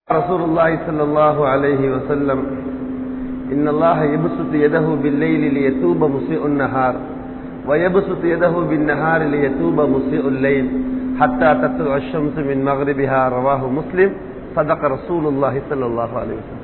رسول الله صلى الله عليه وسلم إن الله يبسط يده بالليل ليتوب مسيء النهار ويبسط يده بالنهار ليتوب مسيء الليل حتى تطلع الشمس من مغربها رواه مسلم صدق رسول الله صلى الله عليه وسلم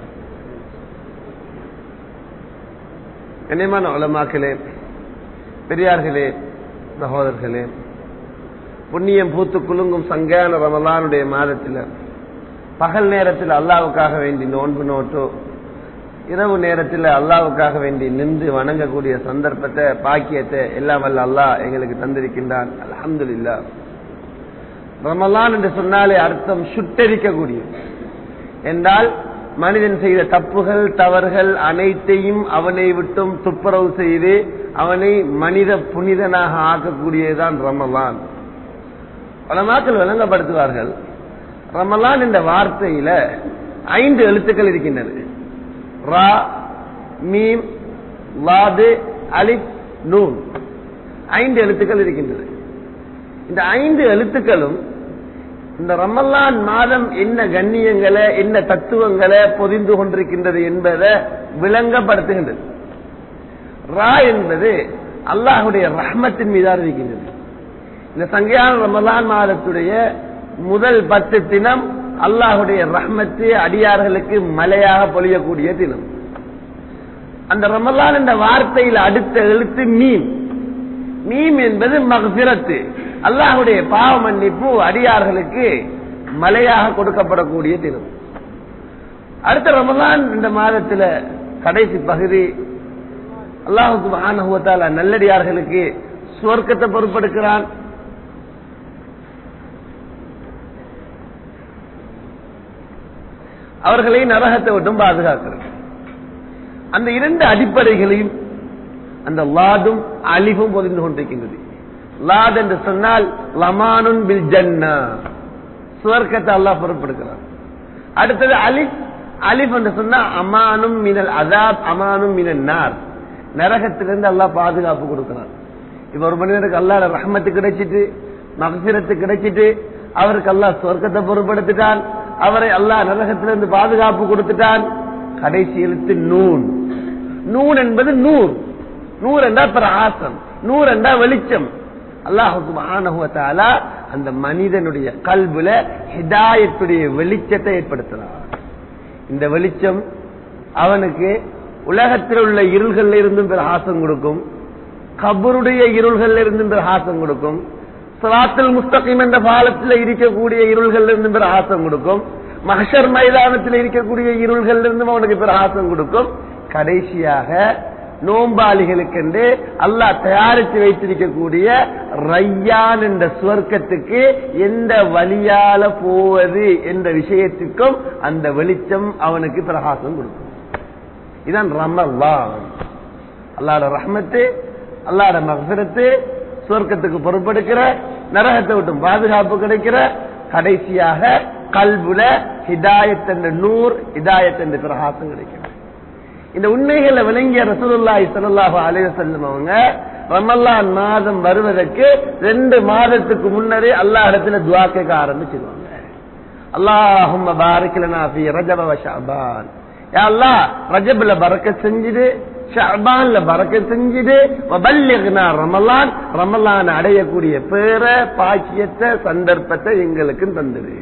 கண்ணியமான உலமாக்களே பெரியார்களே சகோதரர்களே புண்ணியம் பூத்து குலுங்கும் சங்கான ரமலானுடைய மாதத்தில் பகல் நேரத்தில் அல்லாவுக்காக வேண்டி நோன்பு நோட்டோ இரவு நேரத்தில் அல்லாவுக்காக வேண்டி நின்று வணங்கக்கூடிய சந்தர்ப்பத்தை பாக்கியத்தை எல்லாம் வல்ல அல்லாஹ் எங்களுக்கு தந்திருக்கின்றான் அலமதுல்லா ரமலான் என்று சொன்னாலே அர்த்தம் சுட்டரிக்கக்கூடிய என்றால் மனிதன் செய்த தப்புகள் தவறுகள் அனைத்தையும் அவனை விட்டும் துப்புரவு செய்து அவனை மனித புனிதனாக ஆக்கக்கூடியதுதான் ரமலான் பல நாட்கள் விளங்கப்படுத்துவார்கள் ரமலான் என்ற வார்த்தையில ஐந்து எழுத்துக்கள் இருக்கின்றது ரா மீம் வாது அலிப் நூன் ஐந்து எழுத்துக்கள் இருக்கின்றது இந்த ஐந்து எழுத்துக்களும் இந்த ரமலான் மாதம் என்ன கண்ணியங்களை என்ன தத்துவங்களை பொதிந்து கொண்டிருக்கின்றது என்பதை விளங்கப்படுத்துகின்றது ரா என்பது அல்லாஹுடைய ரஹ்மத்தின் மீதாக இருக்கின்றது இந்த சங்கையான ரமலான் மாதத்துடைய முதல் பத்து தினம் அல்லாஹுடைய ரஹ்மத்து அடியார்களுக்கு மலையாக பொழியக்கூடிய தினம் அந்த ரமலான் என்ற வார்த்தையில் அடுத்த எழுத்து மீன் மீம் என்பது மகசிரத்து அல்லாஹுடைய பாவ மன்னிப்பு அடியார்களுக்கு மலையாக கொடுக்கப்படக்கூடிய தினம் அடுத்த ரமலான் இந்த மாதத்தில் கடைசி பகுதி அல்லாஹுக்கு மகானுவத்தால நல்லடியார்களுக்கு சுவர்க்கத்தை பொறுப்பெடுக்கிறான் அவர்களை நரகத்தை விட்டும் பாதுகாக்கிறது அந்த இரண்டு அடிப்படைகளையும் அந்த லாதும் அலிஃபும் பொதிந்து கொண்டிருக்கின்றது லாத் என்று சொன்னால் லமானுன் பில் ஜன்னா சுவர்க்கத்தை அல்லாஹ் பொருட்படுக்கிறார் அடுத்தது அலிஃப் அலிஃப் என்று சொன்னா அமானும் மினல் அதாப் அமானும் மினல் நார் நரகத்திலிருந்து அல்லாஹ் பாதுகாப்பு கொடுக்கிறார் இப்ப ஒரு மனிதனுக்கு அல்லாட ரஹமத்து கிடைச்சிட்டு மகசிரத்து கிடைச்சிட்டு அவருக்கு அல்லாஹ் சொர்க்கத்தை பொருட்படுத்திட்டான் அவரை அல்லாஹ் நரகத்திலிருந்து பாதுகாப்பு கொடுத்துட்டான் கடைசி எழுத்து நூன் நூன் என்பது நூர் நூறு என்றா பிரகாசம் நூறு என்றா வெளிச்சம் அல்லாஹுக்கு மகானகுவத்தாலா அந்த மனிதனுடைய கல்புல ஹிதாயத்துடைய வெளிச்சத்தை ஏற்படுத்தினார் இந்த வெளிச்சம் அவனுக்கு உலகத்தில் உள்ள இருள்கள் இருந்தும் பிரகாசம் கொடுக்கும் கபருடைய இருள்கள் இருந்தும் பிரகாசம் கொடுக்கும் சலாத்தல் முஸ்தகிம் என்ற பாலத்தில் இருக்கக்கூடிய இருள்கள் இருந்து பிரகாசம் கொடுக்கும் மகஷர் மைதானத்தில் இருக்கக்கூடிய இருள்கள் இருந்தும் அவனுக்கு பிரகாசம் கொடுக்கும் கடைசியாக நோம்பாளிகளுக்கென்று அல்லாஹ் தயாரித்து வைத்திருக்கக்கூடிய ரையான் என்ற சுவர்க்கத்துக்கு எந்த வழியால போவது என்ற விஷயத்துக்கும் அந்த வெளிச்சம் அவனுக்கு பிரகாசம் கொடுக்கும் இதான் ரமல்லான் அல்லாட ரஹ்மத்து அல்லாட மகசரத்து சுவர்க்கத்துக்கு பொறுப்பெடுக்கிற நரகத்தை விட்டு பாதுகாப்பு கிடைக்கிற கடைசியாக கல்புல ஹிதாயத் என்ற நூர் ஹிதாயத் என்ற பிரகாசம் கிடைக்கிறது இந்த உண்மைகளை விளங்கிய ரசூலுல்லாஹி ஸல்லல்லாஹு அலைஹி வஸல்லம் அவங்க ரமலான் மாதம் வருவதற்கு ரெண்டு மாதத்துக்கு முன்னரே அல்லாஹ் இடத்துல துஆ கேட்க ஆரம்பிச்சிருவாங்க அல்லாஹும்ம பாரிக் லனா ஃபீ ரஜப வ ஷஅபான் யா அல்லாஹ் ரஜப்ல பரக்கத் செஞ்சிடு ஷஅபான்ல பரக்கத் செஞ்சிடு வபல்லிக்னா ரமலான் ரமலான் அடையக்கூடிய பேர பாக்கியத்தை சந்தர்ப்பத்தை எங்களுக்கு தந்துடு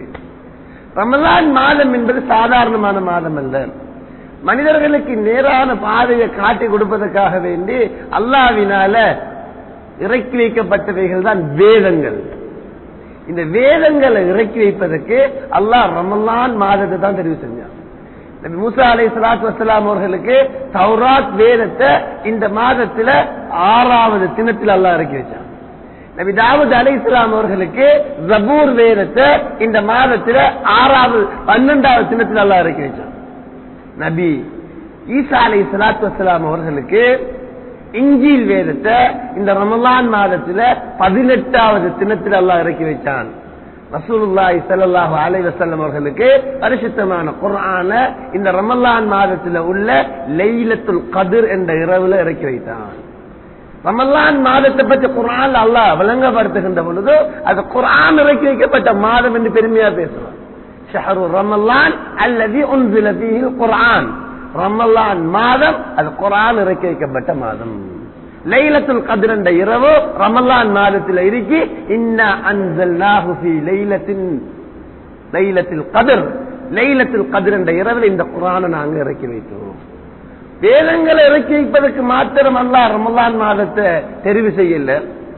ரமலான் மாதம் என்பது சாதாரணமான மாதம் அல்ல மனிதர்களுக்கு நேரான பாதையை காட்டி கொடுப்பதற்காக வேண்டி அல்லாவினால இறக்கி வைக்கப்பட்டவைகள் தான் வேதங்கள் இந்த வேதங்களை இறக்கி வைப்பதற்கு அல்லாஹ் ரமலான் மாதத்தை தான் தெரிவு செஞ்சான் மூசா அலை சலாத் வசலாம் அவர்களுக்கு தௌராத் வேதத்தை இந்த மாதத்துல ஆறாவது தினத்தில் அல்லாஹ் இறக்கி வச்சான் நபி தாவூத் அலை இஸ்லாம் அவர்களுக்கு ஜபூர் வேதத்தை இந்த மாதத்துல ஆறாவது பன்னெண்டாவது தினத்தில் அல்லாஹ் இறக்கி வச்சான் நபி ஈசா அலை சலாத்து வசலாம் அவர்களுக்கு இஞ்சில் வேதத்தை இந்த ரமலான் மாதத்துல பதினெட்டாவது தினத்தில் அல்லாஹ் இறக்கி வைத்தான் ரசூலுல்லாஹி ஸல்லல்லாஹு அலைஹி வஸல்லம் அவர்களுக்கு பரிசுத்தமான குர்ஆன இந்த ரமலான் மாதத்துல உள்ள லைலத்துல் கதிர் என்ற இரவுல இறக்கி வைத்தான் ரமலான் மாதத்தை பற்றி குர்ஆன் அல்லாஹ் விளங்கப்படுத்துகின்ற பொழுது அது குர்ஆன் இறக்கி வைக்கப்பட்ட மாதம் என்று பெருமையா பேசுவான் ஷஹரு ரமலான் அல்லது உன்சில ஃபீஹில் குர்ஆன் ரமலான் மாதம் அது குர்ஆன் இறக்கி வைக்கப்பட்ட மாதம் லைலத்துல் கத்ர் என்ற இரவு ரமலான் மாதத்தில் இருக்கி இன்ன அன்சல்நாஹு ஃபீ லைலத்தின் லைலத்தில் கதிர் லைலத்தில் கதிர் என்ற இரவில் இந்த குரானை நாங்க இறக்கி வைத்தோம் வேதங்களை இறக்கி வைப்பதற்கு மாத்திரம் அல்ல ரமலான் மாதத்தை தெரிவு செய்யல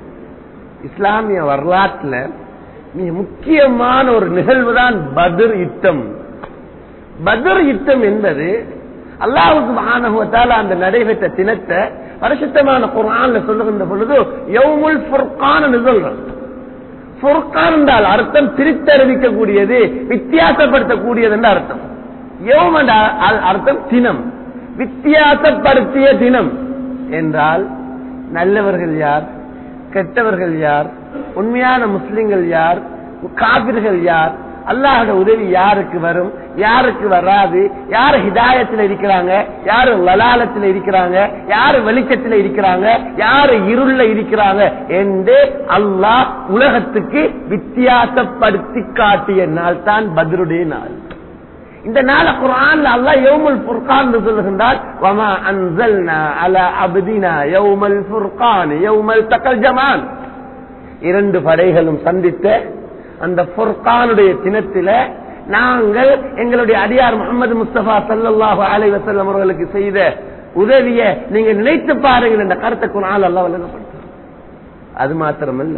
இஸ்லாமிய வரலாற்றுல மிக முக்கியமான ஒரு நிகழ்வு தான் பத்ர் யுத்தம் பத்ர் யுத்தம் என்பது அல்லாஹுக்கு மகானகுவத்தால அந்த நடைபெற்ற தினத்தை பரிசுத்தமான குரான்ல சொல்லுகின்ற பொழுது யவுமுல் ஃபுர்கான் சொல்றான் ஃபுர்கான் என்றால் அர்த்தம் பிரித்தறிவிக்கக்கூடியது வித்தியாசப்படுத்தக்கூடியது என்ற அர்த்தம் யௌம் என்ற அர்த்தம் தினம் வித்தியாசப்படுத்திய தினம் என்றால் நல்லவர்கள் யார் கெட்டவர்கள் யார் உண்மையான முஸ்லிம்கள் யார் காபிர்கள் யார் அல்லாஹோட உதவி யாருக்கு வரும் யாருக்கு வராது யாரு ஹிதாயத்தில் இருக்கிறாங்க யாரு லலாலத்தில் இருக்கிறாங்க யாரு வெளிச்சத்தில் இருக்கிறாங்க யாரு இருள்ல இருக்கிறாங்க என்று அல்லாஹ் உலகத்துக்கு வித்தியாசப்படுத்தி காட்டிய நாள் தான் பத்ருடைய நாள் இந்த நாள குரான்ல அல்லாஹ் யௌமுல் ஃபுர்கான் என்று சொல்லுகின்றால் வமா அன்சல்னா அலா அப்தினா யௌமல் ஃபுர்கான் யௌமல் தக்கல் ஜமான் இரண்டு படைகளும் சந்தித்த அந்த ஃபுர்கானுடைய தினத்தில நாங்கள் எங்களுடைய அடியார் முகமது முஸ்தபா சல்லாஹு அலை வசல்லம் அவர்களுக்கு செய்த உதவிய நீங்க நினைத்து பாருங்கள் என்ற கருத்தை குரான் அல்லா வழங்கப்படுத்தும் அது மாத்திரமல்ல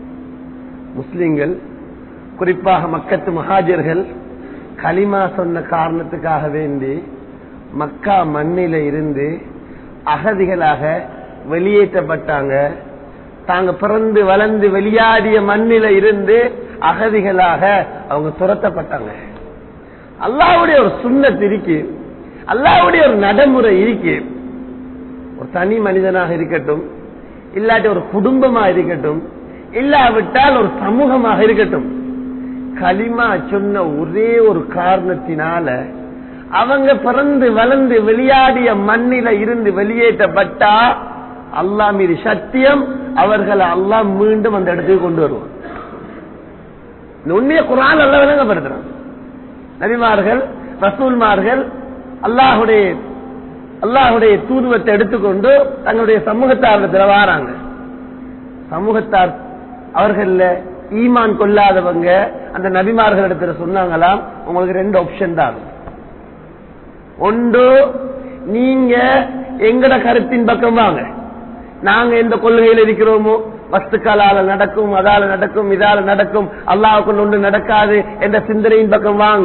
முஸ்லிம்கள் குறிப்பாக மக்கத்து மகாஜர்கள் களிமா சொன்ன காரணத்துக்காக வேண்டி மக்கா மண்ணில இருந்து அகதிகளாக வெளியேற்றப்பட்டாங்க தாங்க பிறந்து வளர்ந்து வெளியாடிய மண்ணில இருந்து அகதிகளாக அவங்க துரத்தப்பட்டாங்க அல்லாவுடைய ஒரு சுண்ணத் இருக்கு அல்லாவுடைய ஒரு நடைமுறை இருக்கு ஒரு தனி மனிதனாக இருக்கட்டும் இல்லாட்டி ஒரு குடும்பமா இருக்கட்டும் இல்லாவிட்டால் ஒரு சமூகமாக இருக்கட்டும் களிமா சொன்ன ஒரே ஒரு காரணத்தினால அவங்க பிறந்து வளர்ந்து வெளியாடிய மண்ணில இருந்து வெளியேற்றப்பட்டா அல்லா மீது சத்தியம் அவர்களை அல்லாஹ் மீண்டும் அந்த இடத்துக்கு கொண்டு வருவான் இந்த உண்மையை குரான் அல்ல விளங்கப்படுத்துறான் நபிமார்கள் ரசூல்மார்கள் அல்லாஹுடைய அல்லாஹுடைய தூதுவத்தை எடுத்துக்கொண்டு தங்களுடைய சமூகத்தாரத்தில் வாராங்க சமூகத்தார் அவர்கள ஈமான் கொள்ளாதவங்க அந்த நபிமார்கள் இடத்துல சொன்னாங்களாம் உங்களுக்கு ரெண்டு ஆப்ஷன் தான் ஒன்று நீங்க எங்கட கருத்தின் பக்கம் வாங்க நாங்க எந்த கொள்கையில் இருக்கிறோமோ வஸ்துக்களால நடக்கும் அதால நடக்கும் இதால நடக்கும் அல்லாவுக்கு ஒன்று நடக்காது என்ற சிந்தனையின் பக்கம் வாங்க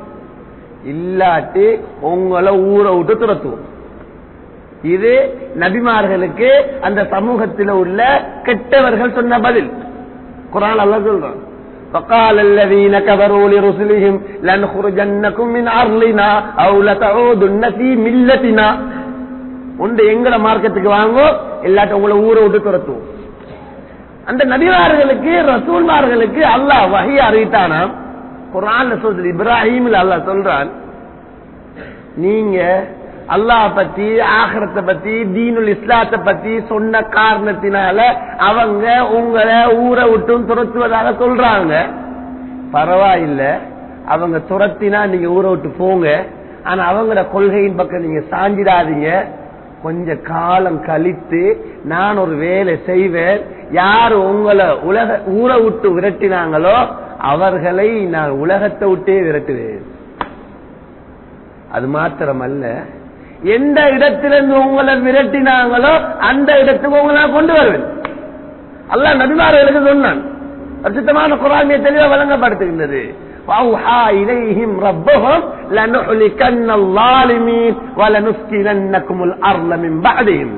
இல்லாட்டி உங்களை ஊரை விட்டு துரத்துவோம் இது நபிமார்களுக்கு அந்த சமூகத்தில் உள்ள கெட்டவர்கள் சொன்ன பதில் குரான் அல்ல சொல்றான் فقال الذين كفروا لرسلهم لنخرجنكم من أرضنا أو لتعودن في ملتنا உண்டு எங்கட மார்க்கத்துக்கு வாங்கோ இல்லாட்டி உங்களை ஊரை விட்டு துரத்துவோம் அந்த நபிமார்களுக்கு ரசூல்மார்களுக்கு அல்லாஹ் வகை அறிவித்தானா குரான் சொல்றது இப்ராஹிம் அல்லாஹ் சொல்றான் நீங்க அல்லாஹ் பத்தி ஆகரத்தை பத்தி தீனுல் இஸ்லாத்தை பத்தி சொன்ன காரணத்தினால அவங்க உங்களை ஊரை விட்டும் துரத்துவதாக சொல்றாங்க பரவாயில்ல அவங்க துரத்தினா நீங்க ஊரை விட்டு போங்க ஆனா அவங்களோட கொள்கையின் பக்கம் நீங்க சாஞ்சிடாதீங்க கொஞ்ச காலம் கழித்து நான் ஒரு வேலை செய்வேன் யார் உங்களை உலக ஊரை விட்டு விரட்டினாங்களோ அவர்களை நான் உலகத்தை விட்டே விரட்டுவேன் அது மாத்திரமல்ல எந்த இடத்திலிருந்து உங்களை விரட்டினாங்களோ அந்த இடத்துக்கு உங்களை நான் கொண்டு வருவேன் அல்ல நபிமார்களுக்கு சொன்னான் அர்த்தமான குராமிய தெளிவா வழங்கப்படுத்துகின்றது وأوحى إليهم ربهم لنحلكن الظالمين ولنسكننكم الأرض من بعدهم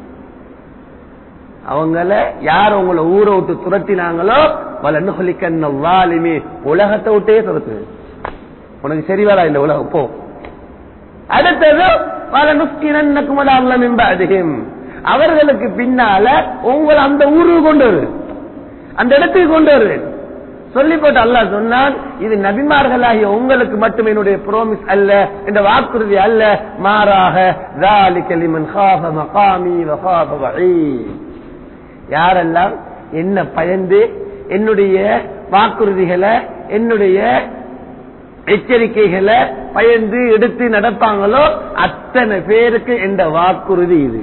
அவங்கள யார் உங்களை ஊரை விட்டு துரத்தினாங்களோ வல நுகலிக்கன் வாலிமி உலகத்தை விட்டே துரத்து உனக்கு சரி வரா இந்த உலகம் போ அடுத்தது பல நுஸ்கினக்கும் அதிகம் அவர்களுக்கு பின்னால உங்களை அந்த ஊருக்கு கொண்டு வரு அந்த இடத்துக்கு கொண்டு வருவேன் சொல்லி போட்டு அல்லா சொன்னான் இது நபிமார்களாகிய உங்களுக்கு மட்டும் என்னுடைய ப்ரோமிஸ் அல்ல என்ற வாக்குறுதி அல்ல மாறாக யாரெல்லாம் என்ன பயந்து என்னுடைய வாக்குறுதிகளை என்னுடைய எச்சரிக்கைகளை பயந்து எடுத்து நடப்பாங்களோ அத்தனை பேருக்கு என்ற வாக்குறுதி இது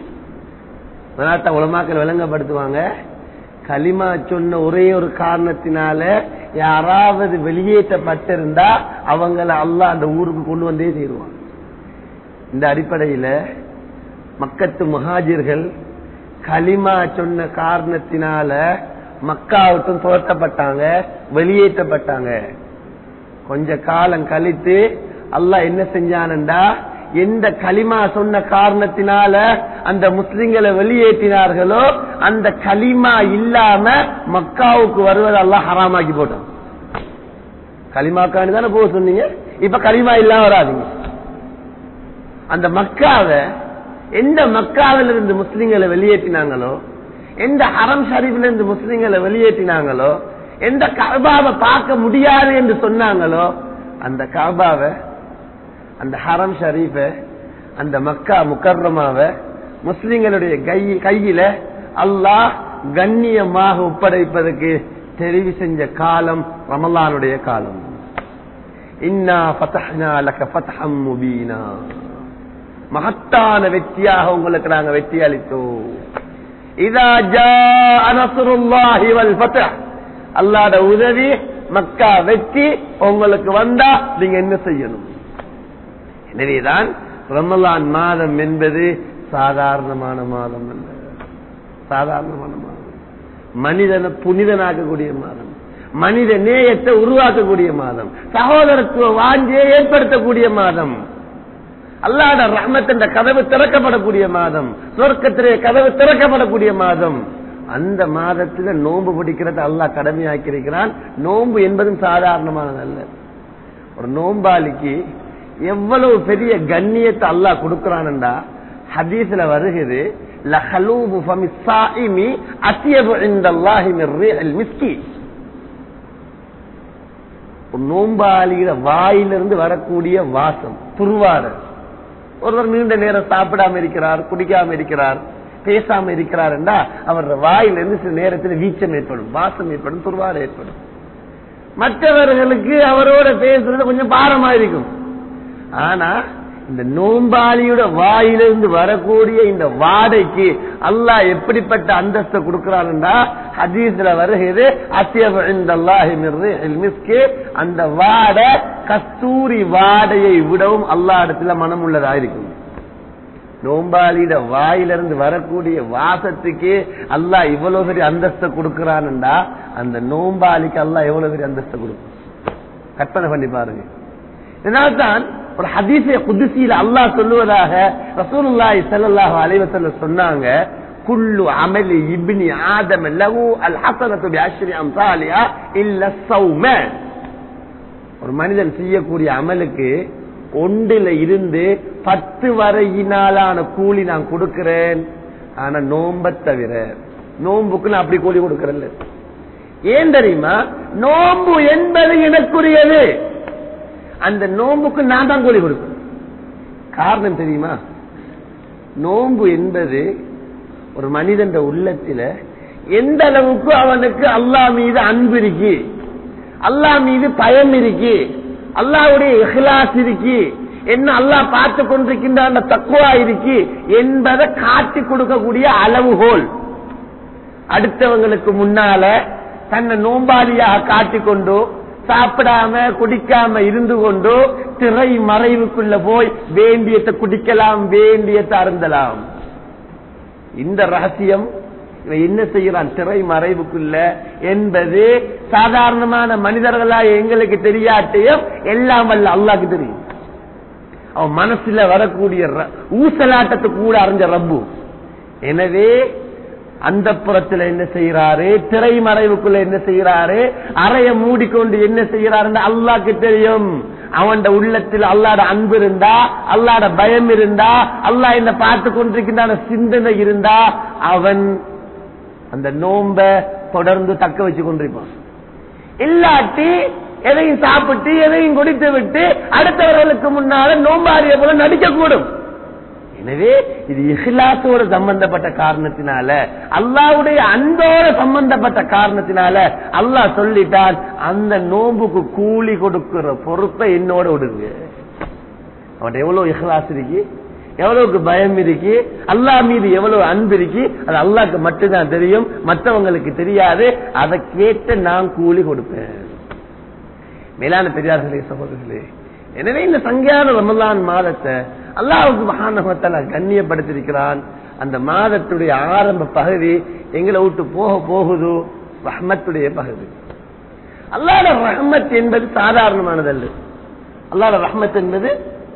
அதனால உலமாக்கள் விளங்கப்படுத்துவாங்க களிமா சொன்ன ஒரே ஒரு காரணத்தினால யாராவது வெளியேற்றப்பட்டிருந்தா அவங்கள அல்லாஹ் அந்த ஊருக்கு கொண்டு வந்தே தீருவான் இந்த அடிப்படையில மக்கத்து முஹாஜிர்கள் களிமா சொன்ன காரணத்தினால மக்காவுக்கும் துரத்தப்பட்டாங்க வெளியேற்றப்பட்டாங்க கொஞ்ச காலம் கழித்து அல்லாஹ் என்ன செஞ்சானண்டா எந்த களிமா சொன்ன காரணத்தினால அந்த முஸ்லிம்களை வெளியேற்றினார்களோ அந்த களிமா இல்லாம மக்காவுக்கு வருவது அல்லாஹ் ஹராமாக்கி போட்டான் களிமாக்காண்டி தானே போக சொன்னீங்க இப்ப களிமா இல்லாம வராதிங்க அந்த மக்காவை எந்த மக்காவில இருந்து முஸ்லிம்களை வெளியேற்றினாங்களோ எந்த ஹரம் ஷரீஃப்ல இருந்து முஸ்லிம்களை வெளியேற்றினாங்களோ எந்த கபாவை பார்க்க முடியாது என்று சொன்னாங்களோ அந்த கபாவை அந்த ஹரம் ஷரீஃப அந்த மக்கா முக்கர்ரமாவ முஸ்லிம்களுடைய கை- கையில அல்லாஹ் கண்ணியமாக ஒப்படைப்பதற்கு தெரிவு செஞ்ச காலம் ரமலானுடைய காலம் இன்னா ஃபதஹ்னா லக ஃபத்ஹம் முபீனா மகத்தான வெற்றியாக உங்களுக்கு நாங்க வெற்றி அளித்தோம் இதா ஜாஅ நஸ்ருல்லாஹி வல் ஃபத்ஹ் அல்லாஹ்வுடைய உதவி மக்கா வெற்றி உங்களுக்கு வந்தா நீங்க என்ன செய்யணும் எனவேதான் ரமலான் மாதம் என்பது சாதாரணமான மாதம் அல்ல சாதாரணமான மாதம் மனிதனை புனிதனாக்கக்கூடிய மாதம் மனித நேயத்தை உருவாக்கக்கூடிய மாதம் சகோதரத்துவ வாஞ்சியை ஏற்படுத்தக்கூடிய மாதம் அல்லாட ரஹ்மத்தின் கதவு திறக்கப்படக்கூடிய மாதம் சொர்க்கத்திலே கதவு திறக்கப்படக்கூடிய மாதம் அந்த மாதத்துல நோன்பு பிடிக்கிறது அல்லாஹ் கடமையாக்கி இருக்கிறான் நோன்பு என்பதும் சாதாரணமானது அல்ல ஒரு நோம்பாளிக்கு எவ்வளவு பெரிய கண்ணியத்தை அல்லாஹ் கொடுக்கிறான்டா ஹதீஸ்ல வருகிறது லஹலூபு ஃபமி ஸாயிமி அத்யபு இன்தல்லாஹி மின் ரீஹில் மிஸ்கி ஒரு நோம்பாளிகிற வாயிலிருந்து வரக்கூடிய வாசம் துருவாடல் ஒருவர் நீண்ட நேரம் சாப்பிடாம இருக்கிறார் குடிக்காம இருக்கிறார் பேசாம இருக்கிறார் என்றா அவர் வாயிலிருந்து சில நேரத்தில் வீச்சம் ஏற்படும் வாசம் ஏற்படும் துருவாடை ஏற்படும் மற்றவர்களுக்கு அவரோட பேசுறது கொஞ்சம் பாரமா இருக்கும் ஆனா இந்த நோம்பாளியோட வாயிலிருந்து வரக்கூடிய இந்த வாடைக்கு அல்லாஹ் எப்படிப்பட்ட அந்தஸ்தை கொடுக்கிறான்டா ஹதீஸ்ல வருகிறது அத்தியமிற்கு அந்த வாடை கஸ்தூரி வாடையை விடவும் அல்லா இடத்துல மனம் உள்ளதா இருக்கும் நோம்பாளியிட வாயிலிருந்து வரக்கூடிய வாசத்துக்கு அல்லாஹ் இவ்வளவு பெரிய அந்தஸ்தை கொடுக்கிறான்டா அந்த நோம்பாளிக்கு அல்லாஹ் எவ்வளவு பெரிய அந்தஸ்தை கொடுக்கும் கற்பனை பண்ணி பாருங்க இதனால்தான் ஒரு ஹதீஸை குதிசியில அல்லாஹ் சொல்லுவதாக ரசூலுல்லாஹி ஸல்லல்லாஹு அலைஹி வஸல்லம் சொன்னாங்க குல்லு அமலி இப்னி ஆதம் லஹு அல் ஹஸனத்து பிஅஷ்ரி அம்சாலிஹா இல்ல ஸௌம ஒரு மனிதன் செய்யக்கூடிய அமலுக்கு ஒன்றில இருந்து பத்து வரையினாலான கூலி நான் கொடுக்கிறேன் ஆனா நோம்ப தவிர நோம்புக்கு நான் அப்படி கூலி கொடுக்கறேன் ஏன் தெரியுமா நோம்பு என்பது எனக்குரியது அந்த நோம்புக்கு நான் தான் கூலி கொடுக்கணும் காரணம் தெரியுமா நோம்பு என்பது ஒரு மனிதன் உள்ளத்துல எந்த அளவுக்கு அவனுக்கு அல்லாஹ் மீது அன்பு இருக்கு அல்லாஹ் மீது பயம் இருக்கு அல்லாவுடைய இஹ்லாஸ் இருக்கு என்ன அல்லாஹ் பார்த்து கொண்டிருக்கின்ற அந்த தக்குவா இருக்கு என்பதை காட்டி கொடுக்கக்கூடிய அளவுகோல் அடுத்தவங்களுக்கு முன்னால தன்னை நோம்பாளியாக காட்டிக்கொண்டு சாப்பிடாம குடிக்காம இருந்து கொண்டு திரை மறைவுக்குள்ள போய் வேண்டியத்தை குடிக்கலாம் வேண்டியத்தை அருந்தலாம் இந்த ரகசியம் இவன் என்ன செய்யறான் திரை மறைவுக்குள்ள என்பது சாதாரணமான மனிதர்களா எங்களுக்கு தெரியாட்டையும் எல்லாம் வல்ல அல்லாக்கு தெரியும் அவன் மனசுல வரக்கூடிய ர- ஊசலாட்டத்தை கூட அறிஞ்ச ரப்பு எனவே அந்த புறத்துல என்ன செய்யறாரு திரைமறைவுக்குள்ள என்ன செய்யறாரு அறைய மூடிக்கொண்டு என்ன செய்யறாரு அல்லாக்கு தெரியும் அவன் உள்ளத்தில் அல்லாட அன்பு இருந்தா அல்லாட பயம் இருந்தா அல்லாஹ் என்ன பார்த்து கொண்டிருக்கின்ற சிந்தனை இருந்தா அவன் அந்த நோம்ப தொடர்ந்து தக்க வச்சு கொண்டிருப்பான் இல்லாட்டி எதையும் சாப்பிட்டு எதையும் குடித்து விட்டு அடுத்தவர்களுக்கு முன்னால நோம்பாரிய போல நடிக்கக்கூடும் எனவே இது இஹ்லாசோட சம்பந்தப்பட்ட காரணத்தினால அல்லாவுடைய அன்போட சம்பந்தப்பட்ட காரணத்தினால அல்லாஹ் சொல்லிட்டான் அந்த நோம்புக்கு கூலி கொடுக்கிற பொறுப்பை என்னோட விடுங்க அவன் எவ்வளவு இஹ்லாஸ் இருக்கு எவ்வளவுக்கு பயம் இருக்கு அல்லாஹ் மீது எவ்வளவு அன்பு இருக்கு அது அல்லாஹ்க்கு மட்டும்தான் தெரியும் மற்றவங்களுக்கு தெரியாது அதை கேட்டு நான் கூலி கொடுப்பேன் மேலான பெரியார்களே சகோதரர்களே எனவே இந்த சங்கியான ரமலான் மாதத்தை அல்லாஹுக்கு மகாநகத்தால கண்ணியப்படுத்திருக்கிறான் அந்த மாதத்துடைய ஆரம்ப பகுதி எங்களை விட்டு போக போகுது ரஹ்மத்துடைய பகுதி அல்லாட ரஹ்மத் என்பது சாதாரணமானதல்ல அல்லாட ரஹ்மத் என்பது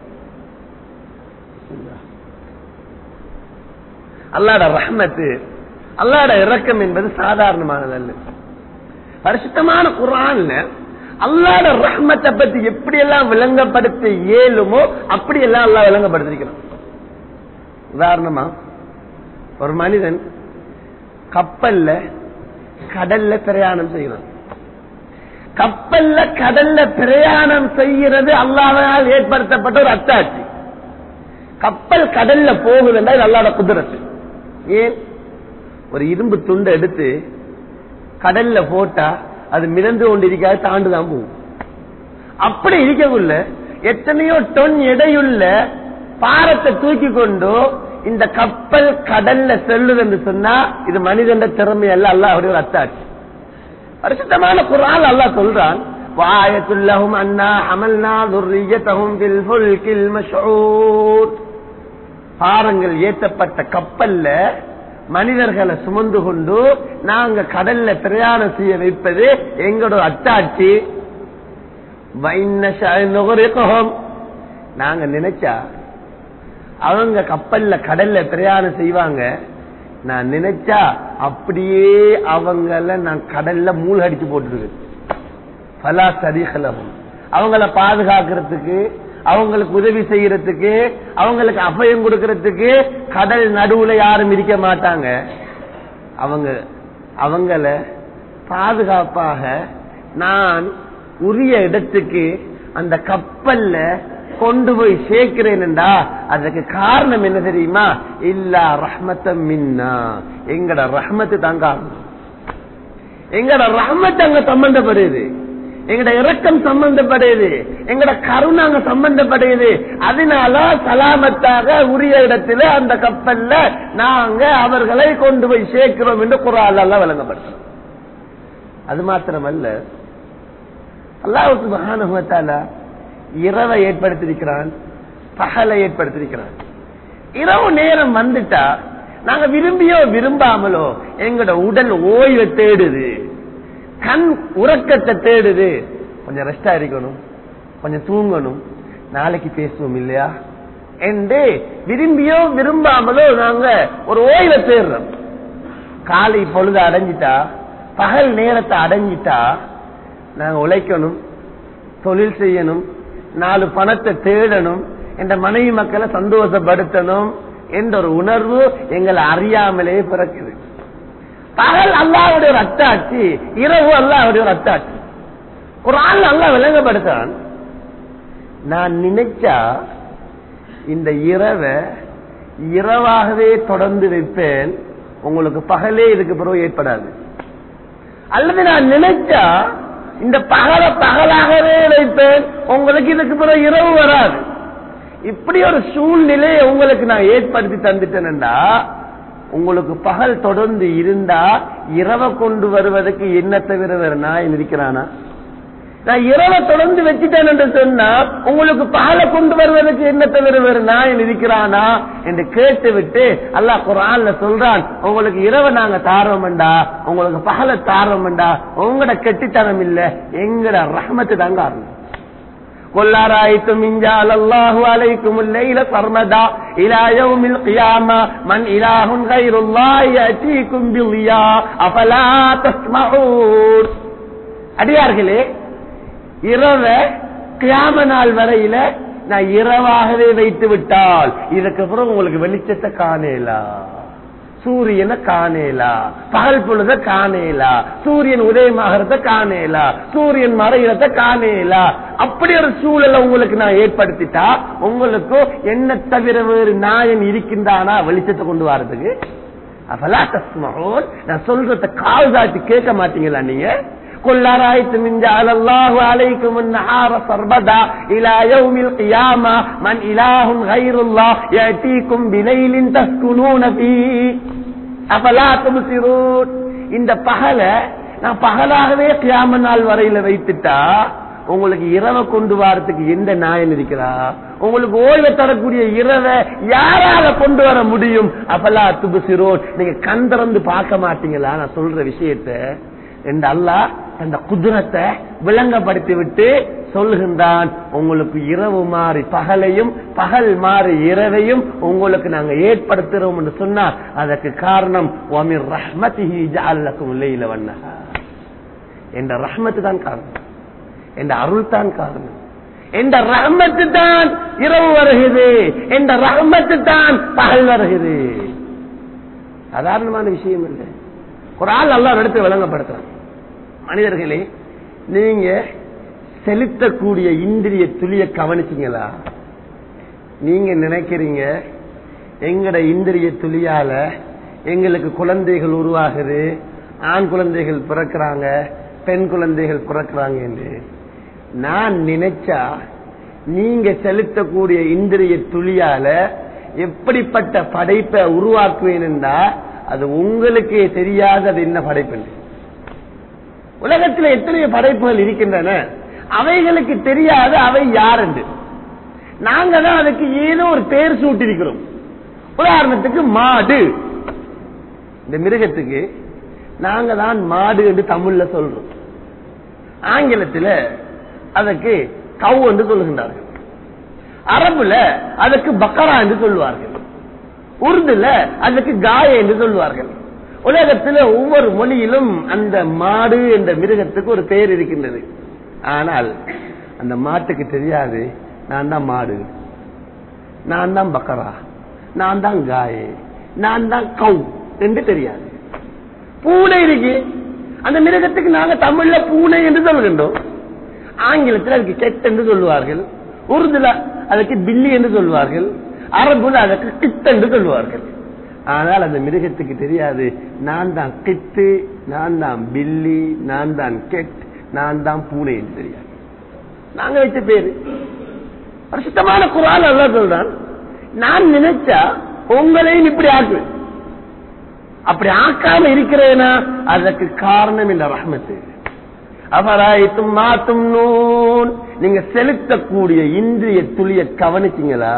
அல்லாட ரஹ்மத்து அல்லாட இரக்கம் என்பது சாதாரணமானதல்ல பரிசுத்தமான குரான்ல அல்லாட ரஹ்மத்தை பத்தி எப்படி எல்லாம் விளங்கப்படுத்த இயலுமோ அப்படி எல்லாம் அல்லா விளங்கப்படுத்திருக்கிறான் உதாரணமா ஒரு மனிதன் கப்பல்ல கடல்ல பிரயாணம் செய்யறான் கப்பல்ல கடல்ல பிரயாணம் செய்யறது அல்லாவால் ஏற்படுத்தப்பட்ட ஒரு அத்தாட்சி கப்பல் கடல்ல போகுதுன்னா இது அல்லாட குதிரத்து ஏன் ஒரு இரும்பு துண்டை எடுத்து கடல்ல போட்டா அது மிதந்து கொண்டிருக்காது தாண்டுதான் போகும் அப்படி இருக்கக்குள்ள எத்தனையோ டொன் எடையுள்ள பாரத்தை தூக்கி கொண்டு இந்த கப்பல் கடல்ல செல்லுது என்று சொன்னா இது மனிதன் திறமை அல்ல அல்லாஹுடைய ஒரு அத்தாட்சி பரிசுத்தமான குரான் அல்லாஹ் சொல்றான் வாயத்துல்லஹும் அண்ணா அமல்னா துர்ரியத்தஹும் பில் ஃபுல்கில் மஷ்ஊர் பாரங்கள் ஏற்றப்பட்ட கப்பல்ல மனிதர்களை சுமந்து கொண்டு நாங்க கடல்ல பிரயாணம் செய்ய வைப்பது எங்களோட அத்தாட்சி நாங்க நினைச்சா அவங்க கப்பல்ல கடல்ல பிரயாணம் செய்வாங்க நான் நினைச்சா அப்படியே அவங்கள நான் கடல்ல மூழ்கடிச்சு போட்டுருக்கு பலா சரிகலவும் அவங்கள பாதுகாக்கிறதுக்கு அவங்களுக்கு உதவி செய்யறதுக்கு அவங்களுக்கு அபயம் கொடுக்கறதுக்கு கடல் நடுவுல யாரும் இருக்க மாட்டாங்க அவங்க அவங்கள பாதுகாப்பாக நான் உரிய இடத்துக்கு அந்த கப்பல்ல கொண்டு போய் சேர்க்கிறேன்டா அதுக்கு காரணம் என்ன தெரியுமா இல்ல ரஹ்மத்தம் மின்னா எங்கட ரஹ்மத்து தான் காரணம் எங்கட ரஹ்மத்து அங்க சம்பந்தப்படுது எங்கட இரக்கம் சம்பந்தப்படுது எங்கட கருணை அங்க சம்பந்தப்படுது அதனால சலாமத்தாக உரிய இடத்துல அந்த கப்பல்ல நாங்க அவர்களை கொண்டு போய் சேர்க்கிறோம் என்று குரால் எல்லாம் விளங்கப்படுத்துறோம் அது மாத்திரமல்ல அல்லாவுக்கு மகானுகத்தால இரவை ஏற்படுத்தியிருக்கிறான் பகலை ஏற்படுத்தியிருக்கிறான் இரவு நேரம் வந்துட்டா நாங்க விரும்பியோ விரும்பாமலோ எங்களோட உடல் ஓய்வை தேடுது கண் உறக்கத்தை தேடுது கொஞ்சம் ரெஸ்டா இருக்கணும் கொஞ்சம் தூங்கணும் நாளைக்கு பேசுவோம் இல்லையா என்று விரும்பியோ விரும்பாமலோ நாங்க ஒரு ஓய்வை தேடுறோம் காலை பொழுது அடைஞ்சிட்டா பகல் நேரத்தை அடைஞ்சிட்டா நாங்க உழைக்கணும் தொழில் செய்யணும் நாலு பணத்தை தேடணும் என்ற மனைவி மக்களை சந்தோஷப்படுத்தணும் என்ற ஒரு உணர்வு எங்களை அறியாமலே பிறக்குது பகல் அல்லாவுடைய ஒரு அத்தாட்சி இரவு அல்லாவுடைய ஒரு அத்தாட்சி ஒரு ஆள் அல்லா விளங்கப்படுத்தான் நான் நினைச்சா இந்த இரவை இரவாகவே தொடர்ந்து வைப்பேன் உங்களுக்கு பகலே இதுக்கு பிறகு ஏற்படாது அல்லது நான் நினைச்சா இந்த பகல பகலாகவே வைப்பேன் உங்களுக்கு இதுக்கு பிறகு இரவு வராது இப்படி ஒரு சூழ்நிலையை உங்களுக்கு நான் ஏற்படுத்தி தந்துட்டேன்டா உங்களுக்கு பகல் தொடர்ந்து இருந்தா இரவை கொண்டு வருவதற்கு என்ன தவிர வேற நான் இருக்கிறானா நான் இரவை தொடர்ந்து வச்சுட்டேன் என்று சொன்னா உங்களுக்கு பகலை கொண்டு வருவதற்கு என்ன தவிர வேறு நான் இருக்கிறானா என்று கேட்டு விட்டு அல்லாஹ் குரான்ல சொல்றான் உங்களுக்கு இரவை நாங்க தாரோம்டா உங்களுக்கு பகலை தாரோம்டா உங்களோட கெட்டித்தனம் இல்ல எங்கட ரஹமத்து தாங்க ஆரம்பம் قل أرأيتم إن جعل الله عليكم الليل سرمدا إلى يوم القيامة من إله غير الله يأتيكم بضياء أفلا تسمعون அடியார்களே இரவ கியாம நாள் வரையில நான் இரவாகவே வைத்து விட்டால் இதுக்கு அப்புறம் உங்களுக்கு வெளிச்சத்தை காணலா சூரியனை காணேலா பகல் பொழுத காணேலா சூரியன் உதயமாகிறத காணேலா சூரியன் மறைகிறத காணேலா அப்படி ஒரு சூழலை உங்களுக்கு நான் ஏற்படுத்திட்டா உங்களுக்கு என்ன தவிர வேறு நாயன் இருக்கின்றானா வெளிச்சத்தை கொண்டு வரதுக்கு அப்பலா தஸ்மஹூன் நான் சொல்றத கால் தாட்டி கேட்க மாட்டீங்களா நீங்க قل أرأيتم إن جعل الله عليكم النهار سربدا إلى يوم القيامة من إله غير الله يأتيكم بليل تسكنون فيه أفلا تبصرون இந்த பகல நான் பகலாகவே கியாம நாள் வரையில வைத்துட்டா உங்களுக்கு இரவை கொண்டு வரதுக்கு எந்த நாயன் இருக்கிறா உங்களுக்கு ஓய்வை தரக்கூடிய இரவை யாரால கொண்டு வர முடியும் அப்பலா துபுசிரோன் நீங்க கண் திறந்து பார்க்க மாட்டீங்களா நான் சொல்ற விஷயத்த என்று அல்லாஹ் அந்த குதிரத்தை விளங்கப்படுத்தி விட்டு சொல்லுகின்றான் உங்களுக்கு இரவு மாறி பகலையும் பகல் மாறி இரவையும் உங்களுக்கு நாங்க ஏற்படுத்துறோம் என்று சொன்னா அதற்கு காரணம் ஒமிர் ரஹ்மதிஹி ஜஅல்லக்கும் லைல வன்னஹா என்ற ரஹ்மத்து தான் காரணம் என்ற அருள் தான் காரணம் என்ற ரஹ்மத்து தான் இரவு வருகிறது என்ற ரஹ்மத்து தான் பகல் வருகிறது சாதாரணமான விஷயம் இல்லை ஒரு ஆள் நல்லா இடத்தை விளங்கப்படுத்துறான் மனிதர்களே நீங்க செலுத்தக்கூடிய இந்திரிய துளிய கவனிச்சீங்களா நீங்க நினைக்கிறீங்க எங்கட இந்திரிய துளியால எங்களுக்கு குழந்தைகள் உருவாகுது ஆண் குழந்தைகள் பிறக்கிறாங்க பெண் குழந்தைகள் பிறக்கிறாங்க என்று நான் நினைச்சா நீங்க செலுத்தக்கூடிய இந்திரிய துளியால எப்படிப்பட்ட படைப்பை உருவாக்குவேன் என்றா அது உங்களுக்கே தெரியாத அது என்ன படைப்பு என்று. உலகத்தில் எத்தனை படைப்புகள் இருக்கின்றன அவைகளுக்கு தெரியாத அவை யார் என்று நாங்க தான் அதுக்கு ஏதோ ஒரு பேர் சூட்டிருக்கிறோம் உதாரணத்துக்கு மாடு இந்த மிருகத்துக்கு நாங்க தான் மாடு என்று தமிழ்ல சொல்றோம் ஆங்கிலத்தில் அதற்கு கவு என்று சொல்லுகின்றார்கள் அரபுல அதுக்கு பக்கரா என்று சொல்லுவார்கள் உருதுல அதுக்கு காய என்று சொல்லுவார்கள் உலகத்தில் ஒவ்வொரு மொழியிலும் அந்த மாடு என்ற மிருகத்துக்கு ஒரு பெயர் இருக்கின்றது ஆனால் அந்த மாட்டுக்கு தெரியாது நான் தான் மாடு நான் தான் பக்கரா நான் தான் காயே நான் தான் கவு என்று தெரியாது பூனை இருக்கு அந்த மிருகத்துக்கு நாங்க தமிழ்ல பூனை என்று சொல்கின்றோம் ஆங்கிலத்தில் அதுக்கு கெட் என்று சொல்லுவார்கள் உருதுல அதுக்கு பில்லி என்று சொல்வார்கள் அரபுல அதுக்கு கிட் என்று சொல்லுவார்கள் ஆனால் அந்த மிருகத்துக்கு தெரியாது நான் தான் கிட்டு நான் தான் பில்லி நான் தான் கெட் நான் தான் பூனை என்று தெரியாது நாங்க வச்ச பேரு ஒரு சுத்தமான குரான் அல்ல சொல்றான் நான் நினைச்சா உங்களையும் இப்படி ஆக்குவேன் அப்படி ஆக்காம இருக்கிறேனா அதற்கு காரணம் இந்த ரஹ்மத்து அவராய்த்தும் மாத்தும் நூன் நீங்க செலுத்தக்கூடிய இந்திரிய துளிய கவனிச்சீங்களா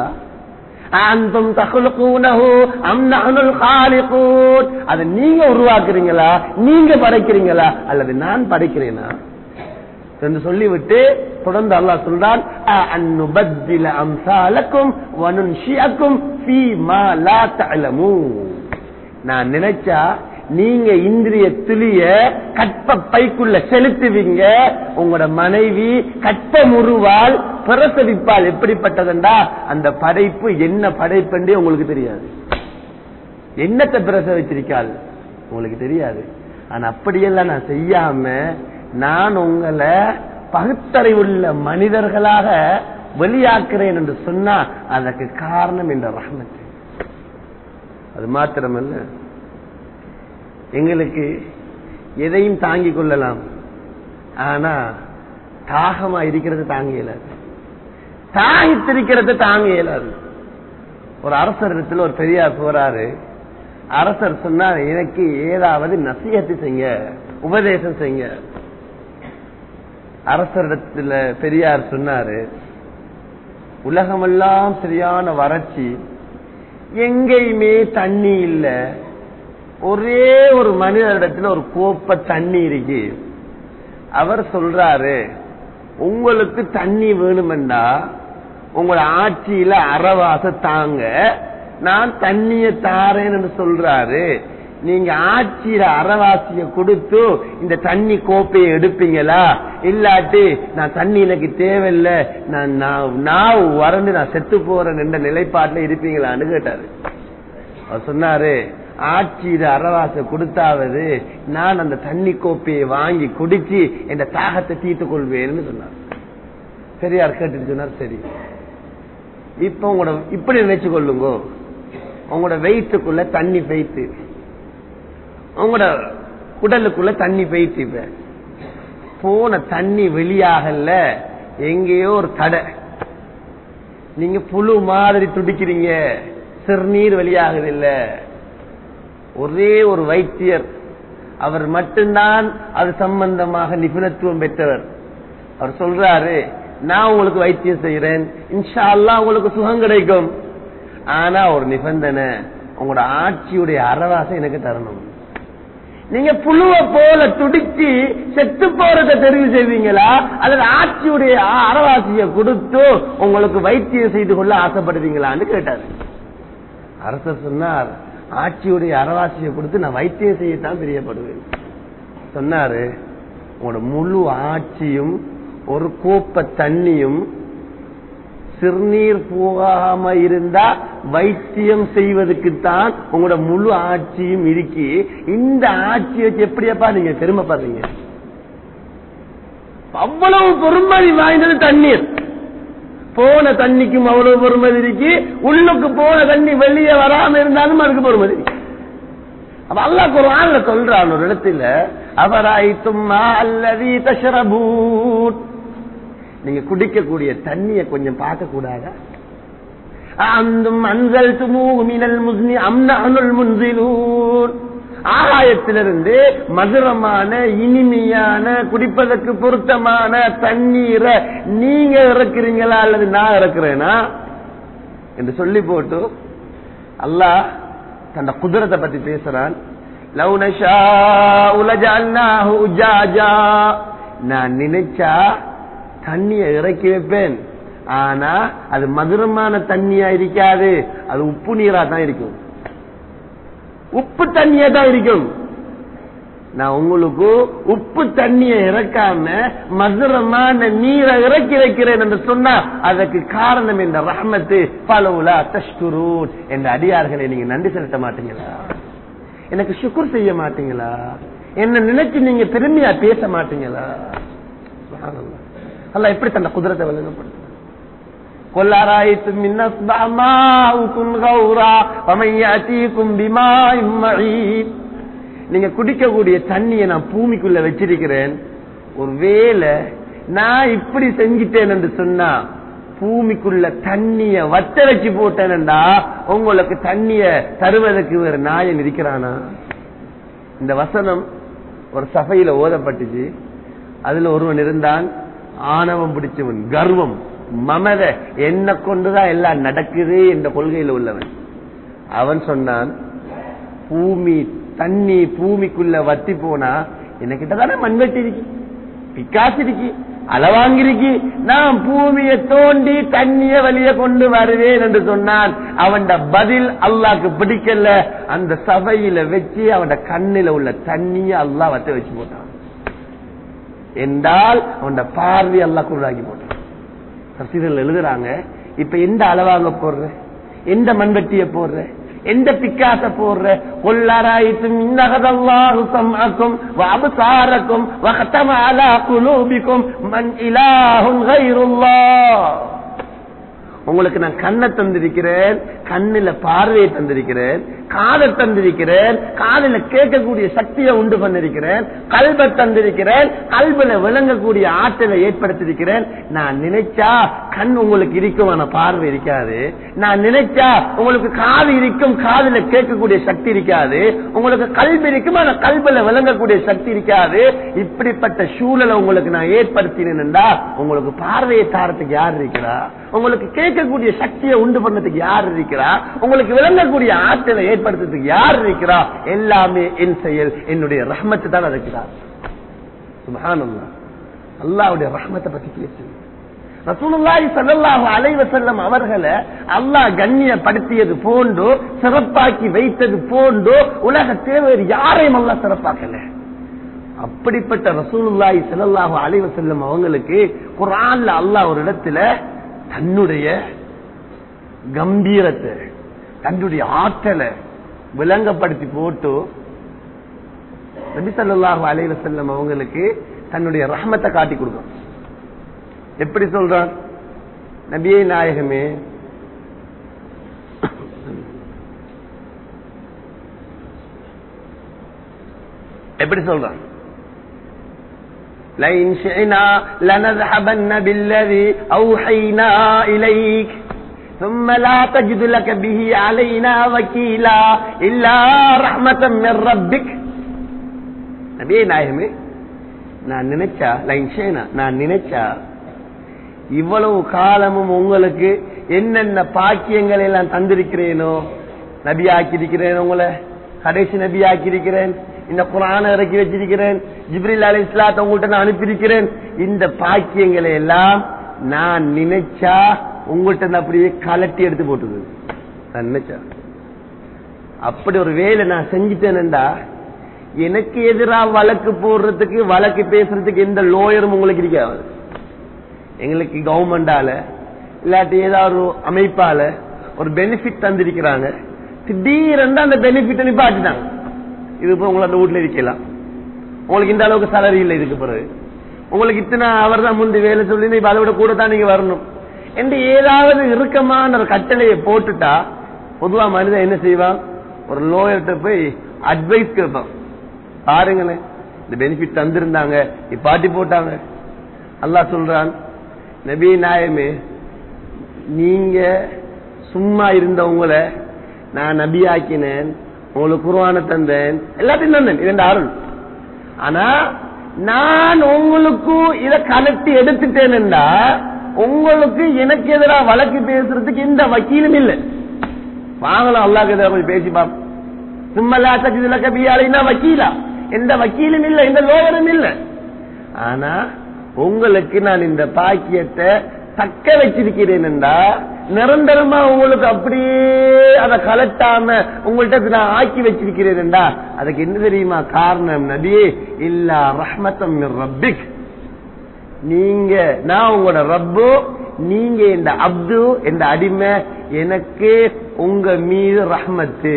அந்தும் தகுலுக்கூனஹு அம் நஹ்னுல் காலிகூன் அதை நீங்க உருவாக்குறீங்களா நீங்க படைக்கிறீங்களா அல்லது நான் படைக்கிறேனா என்று சொல்லிவிட்டு தொடர்ந்து அல்லாஹ் சொல்றான் அந்நுபத்தில அம்சாலக்கும் வனுன்ஷியக்கும் ஃபீ மா லா தஅலமூன் நான் நினைச்சா நீங்க இந்திரிய துளிய கற்ப பைக்குள்ள செலுத்துவீங்க உங்களோட மனைவி கற்ப முருவால் பிரசவிப்பால் எப்படிப்பட்டதுண்டா அந்த படைப்பு என்ன படைப்புன்றே உங்களுக்கு தெரியாது என்னத்தை பிரசவிச்சிருக்காள் உங்களுக்கு தெரியாது ஆனா அப்படியெல்லாம் நான் செய்யாம நான் உங்களை பகுத்தறிவுள்ள மனிதர்களாக வெளியாக்குறேன் என்று சொன்னா அதற்கு காரணம் என்ற ரஹ்மத்து அது மாத்திரமல்ல எங்களுக்கு எதையும் தாங்கிக் கொள்ளலாம் ஆனா தாகமா இருக்கிறது தாங்க இயலாது தாகித்திருக்கிறது தாங்க இயலாது ஒரு அரசரிடத்தில் ஒரு பெரியார் போறாரு அரசர் சொன்னார் எனக்கு ஏதாவது நசியத்து செய்ய உபதேசம் செய்ய அரசரிடத்துல பெரியார் சொன்னாரு உலகமெல்லாம் சரியான வறட்சி எங்கேயுமே தண்ணி இல்ல ஒரே ஒரு மனிதரிடத்துல ஒரு கோப்ப தண்ணி இருக்கு அவர் சொல்றாரு உங்களுக்கு தண்ணி வேணுமெண்டா உங்களோட ஆட்சியில அறவாச தாங்க நான் தண்ணிய தாரேன் என்று சொல்றாரு நீங்க ஆட்சியில அறவாசிய கொடுத்து இந்த தண்ணி கோப்பையை எடுப்பீங்களா இல்லாட்டி நான் தண்ணி எனக்கு தேவையில்லை நான் நான் வறண்டு நான் செத்து போறேன் என்ற நிலைப்பாட்டில் இருப்பீங்களான்னு கேட்டாரு அவர் சொன்னாரு ஆட்சியிட அரவாச கொடுத்தாவது நான் அந்த தண்ணி கோப்பையை வாங்கி குடிச்சு என் தாகத்தை தீர்த்துக் கொள்வேன்னு சொன்னார் பெரியார் கேட்டுட்டு சொன்னார் சரி இப்ப உங்களோட இப்படி நினைச்சு கொள்ளுங்க உங்களோட வெயிட்டுக்குள்ள தண்ணி பெய்த்து உங்களோட குடலுக்குள்ள தண்ணி பெய்த்து இப்ப போன தண்ணி வெளியாகல எங்கேயோ ஒரு கடை நீங்க புழு மாதிரி துடிக்கிறீங்க சிறுநீர் வெளியாகுது இல்ல ஒரே ஒரு வைத்தியர் அவர் மட்டும்தான் அது சம்பந்தமாக நிபுணத்துவம் பெற்றவர் அவர் சொல்றாரு நான் உங்களுக்கு வைத்தியம் செய்யறேன் இன்ஷா அல்லா உங்களுக்கு சுகம் கிடைக்கும் ஆனா ஒரு நிபந்தனை உங்களோட ஆட்சியுடைய அறவாசம் எனக்கு தரணும் நீங்க புழுவ போல துடிச்சு செத்து போறத தெரிவு செய்வீங்களா அல்லது ஆட்சியுடைய அறவாசிய கொடுத்து உங்களுக்கு வைத்தியம் செய்து கொள்ள ஆசைப்படுவீங்களான்னு கேட்டாரு அரசர் சொன்னார் ஆட்சியுடைய அறவாசியை கொடுத்து நான் வைத்தியம் செய்யத்தான் பிரியப்படுவேன் சொன்னாரு உங்களோட முழு ஆட்சியும் ஒரு கோப்ப தண்ணியும் சிறுநீர் போகாம இருந்தா வைத்தியம் செய்வதற்குத்தான் உங்களோட முழு ஆட்சியும் இருக்கி இந்த ஆட்சியை வச்சு எப்படியப்பா நீங்க பெருமைப்படுறீங்க அவ்வளவு பொறுமதி வாய்ந்தது தண்ணீர் போன தண்ணிக்கும் அவ்வளவு பொறுமதி இருக்கு உள்ளுக்கு போன தண்ணி வெளியே வராம இருந்தாலும் அதுக்கு பொறுமதி இருக்கு அப்ப அல்லா குரான்ல சொல்றான் ஒரு இடத்துல அவராய்த்தும் அல்லதி தஷரபூட் நீங்க குடிக்கக்கூடிய தண்ணிய கொஞ்சம் பார்க்க கூடாதா அந்தும் அன்சல் துமூமினல் முஸ்னி அம்னல் முன்சிலூன் ஆகாயத்திலிருந்து மதுரமான இனிமையான குடிப்பதற்கு பொருத்தமான தண்ணீரை நீங்க இறக்குறீங்களா அல்லது நான் இறக்குறேனா என்று சொல்லி போட்டு அல்லாஹ் தன் குதிரத்தை பத்தி பேசுறான் லவ் நஷா உலஜால்னாஹு உஜாஜா நான் நினைச்சா தண்ணியை இறக்கி வைப்பேன் ஆனா அது மதுரமான தண்ணியா இருக்காது அது உப்பு நீரா தான் இருக்கும் உப்பு தண்ணியா தான் இருக்கும் நான் உங்களுக்கு உப்பு தண்ணியை இறக்காம மதுரமான நீரை இறக்கி வைக்கிறேன் என்று சொன்னா அதற்கு காரணம் இந்த ரஹமத்து பலவுலா தஷ்குரூன் என்ற அடியார்களை நீங்க நன்றி செலுத்த மாட்டீங்களா எனக்கு சுக்குர் செய்ய மாட்டீங்களா என்ன நினைச்சு நீங்க பெருமையா பேச மாட்டீங்களா அல்ல எப்படி தன்னை குதிரத்தை விளங்கப்படுத்த قل أرأيتم من أصبح ماؤكم غورا ومن يأتيكم بماء معين நீங்க குடிக்கக்கூடிய தண்ணியை நான் பூமிக்குள்ள வச்சிருக்கிறேன் ஒருவேளை நான் இப்படி செஞ்சிட்டேன் என்று சொன்னா பூமிக்குள்ள தண்ணிய வத்த வச்சு போட்டேன்டா உங்களுக்கு தண்ணிய தருவதற்கு ஒரு நாயன் இருக்கிறானா இந்த வசனம் ஒரு சபையில ஓதப்பட்டுச்சு அதுல ஒருவன் இருந்தான் ஆணவம் பிடிச்சவன் கர்வம் மமத என்ன கொண்டுதான் எல்லாம் நடக்குது என்ற கொள்கையில் உள்ளவன் அவன் சொன்னான் பூமி தண்ணி பூமிக்குள்ள வத்தி போனா எனக்கிட்ட தானே மண்வெட்டி இருக்கு பிக்காசு இருக்கு அளவாங்கிருக்கு நான் பூமியை தோண்டி தண்ணிய வழிய கொண்டு வருவேன் என்று சொன்னான் அவன் பதில் அல்லாக்கு பிடிக்கல அந்த சபையில வச்சு அவன் கண்ணில உள்ள தண்ணிய அல்லா வத்த வச்சு போட்டான் என்றால் அவன் பார்வை அல்லா குருடாக்கி போட்டான் சசிதல் எழுதுறாங்க இப்ப எந்த அளவாங்க போடுற எந்த மண்வெட்டிய போடுற எந்த பிக்காச போடுற கொல்லாராயித்தும் இன்னகதல்லாஹு சம்அக்கும் வஅப்சாரக்கும் வகதம அலா குலூபிக்கும் மன் இலாஹுன் கைருல்லாஹ் உங்களுக்கு நான் கண்ணை தந்திருக்கிறேன் கண்ணில பார்வையை தந்திருக்கிறேன் காதை தந்திருக்கிறேன் காதில கேட்கக்கூடிய சக்தியை உண்டு பண்ணிருக்கிறேன் கல்வை தந்திருக்கிறேன் கல்வில விளங்கக்கூடிய ஆற்றலை ஏற்படுத்திருக்கிறேன் நான் நினைச்சா கண் உங்களுக்கு இருக்கும் ஆனா பார்வை இருக்காது நான் நினைச்சா உங்களுக்கு காது இருக்கும் காதுல கேட்கக்கூடிய சக்தி இருக்காது உங்களுக்கு கல்வி இருக்கும் ஆனா கல்வில விளங்கக்கூடிய சக்தி இருக்காது இப்படிப்பட்ட சூழலை உங்களுக்கு நான் ஏற்படுத்தினேன்டா உங்களுக்கு பார்வையை தாரத்துக்கு யார் இருக்கிறா உங்களுக்கு கேட்கக்கூடிய சக்தியை உண்டு பண்ணதுக்கு யார் இருக்கிறா உங்களுக்கு விளங்கக்கூடிய ஆற்றலை ஏற்படுத்துறதுக்கு யார் இருக்கிறா எல்லாமே என் செயல் என்னுடைய ரஹ்மத்து தான் இருக்கிறார் சுபஹானல்லாஹ் அல்லாஹ்வுடைய ரஹ்மத்தை பத்தி பேசுங்க ரசூலுல்லாஹி ஸல்லல்லாஹு அலைஹி வஸல்லம் அவர்களை அல்லாஹ் கண்ணியப்படுத்தியது போன்று சிறப்பாக்கி வைத்தது போன்று உலகத்தில் வேறு யாரையும் அல்லாஹ் சிறப்பாக்கல அப்படிப்பட்ட ரசூலுல்லாஹி ஸல்லல்லாஹு அலைஹி வஸல்லம் அவங்களுக்கு குர்ஆன்ல அல்லாஹ் ஒரு இடத்துல தன்னுடைய கம்பீரத்தை தன்னுடைய ஆற்றலை விளங்கப்படுத்தி போட்டு நபி ஸல்லல்லாஹு அலைஹி வஸல்லம் அவங்களுக்கு தன்னுடைய ரஹ்மத்தை காட்டி கொடுக்கும் எப்படி சொல்றான் நபியே நாயகமே எப்படி சொல்றான் لئن شئنا لنذهبن بالذي أوحينا إليك ثم لا تجد لك به علينا وكيلا إلا رحمة من ربك நபியே நாயகமே நான் நினைச்சா லைன் ஷேனா நான் நினைச்சா இவ்வளவு காலமும் உங்களுக்கு என்னென்ன பாக்கியங்களை எல்லாம் தந்திருக்கிறேனோ நபி ஆக்கியிருக்கிறேன் உங்களை கடைசி நபி ஆக்கியிருக்கிறேன் இந்த குரான இறக்கி வச்சிருக்கிறேன் ஜிப்ரில் அலி இஸ்லாத்த உங்கள்கிட்ட நான் அனுப்பியிருக்கிறேன் இந்த பாக்கியங்களை எல்லாம் நான் நினைச்சா உங்கள்கிட்ட இருந்து அப்படியே கலட்டி எடுத்து போட்டுது நான் நினைச்சா அப்படி ஒரு வேலை நான் செஞ்சுட்டேன்டா எனக்கு எதிராக வழக்கு போடுறதுக்கு வழக்கு பேசுறதுக்கு எந்த லோயரும் உங்களுக்கு இருக்காது எங்களுக்கு கவர்மெண்டால இல்லாட்டி ஏதாவது ஒரு அமைப்பால ஒரு பெனிஃபிட் தந்திருக்கிறாங்க திடீரென்று அந்த பெனிஃபிட் நிப்பாட்டிட்டாங்க இது இப்போ உங்களை அந்த வீட்டுல இருக்கலாம் உங்களுக்கு இந்த அளவுக்கு salary இல்லை இதுக்கு பிறகு உங்களுக்கு இத்தனை அவர் தான் முந்தி வேலை சொல்லி இப்ப அதை விட கூட தான் நீங்க வரணும் என்று ஏதாவது இறுக்கமான ஒரு கட்டளையை போட்டுட்டா பொதுவா மனிதன் என்ன செய்வான் ஒரு லோயர்கிட்ட போய் அட்வைஸ் கேட்பான் பாருங்களேன் இந்த பெனிஃபிட் தந்திருந்தாங்க இப்பாட்டி போட்டாங்க அல்லாஹ் சொல்றான் நபி நாயமே நீங்க சும்மா இருந்த உங்களை நான் நபி ஆக்கினேன் உங்களுக்கு குருவான தந்தேன் எல்லாத்தையும் தந்தேன் இது அருள் ஆனா நான் உங்களுக்கு இத கலட்டி எடுத்துட்டேன்டா உங்களுக்கு எனக்கு எதிராக வழக்கு பேசுறதுக்கு எந்த வக்கீலும் இல்லை வாங்கலாம் அல்லாஹ் எதிராக போய் பேசி பாப்போம் சும்மல்லா தகுதியில கபியாலைனா வக்கீலா எந்த வக்கீலும் இல்லை எந்த லோயரும் இல்லை ஆனா உங்களுக்கு நான் இந்த பாக்கியத்தை தக்க வச்சிருக்கிறேன்டா நிரந்தரமா உங்களுக்கு அப்படியே அதை கலட்டாம உங்கள்கிட்ட நான் ஆக்கி வச்சிருக்கிறேன்டா அதுக்கு என்ன தெரியுமா காரணம் நபியே இல்லா ரஹ்மத்தம் மிர் ரப்பிக் நீங்க நான் உங்களோட ரப்பு நீங்க இந்த அப்து இந்த அடிமை எனக்கு உங்க மீது ரஹ்மத்து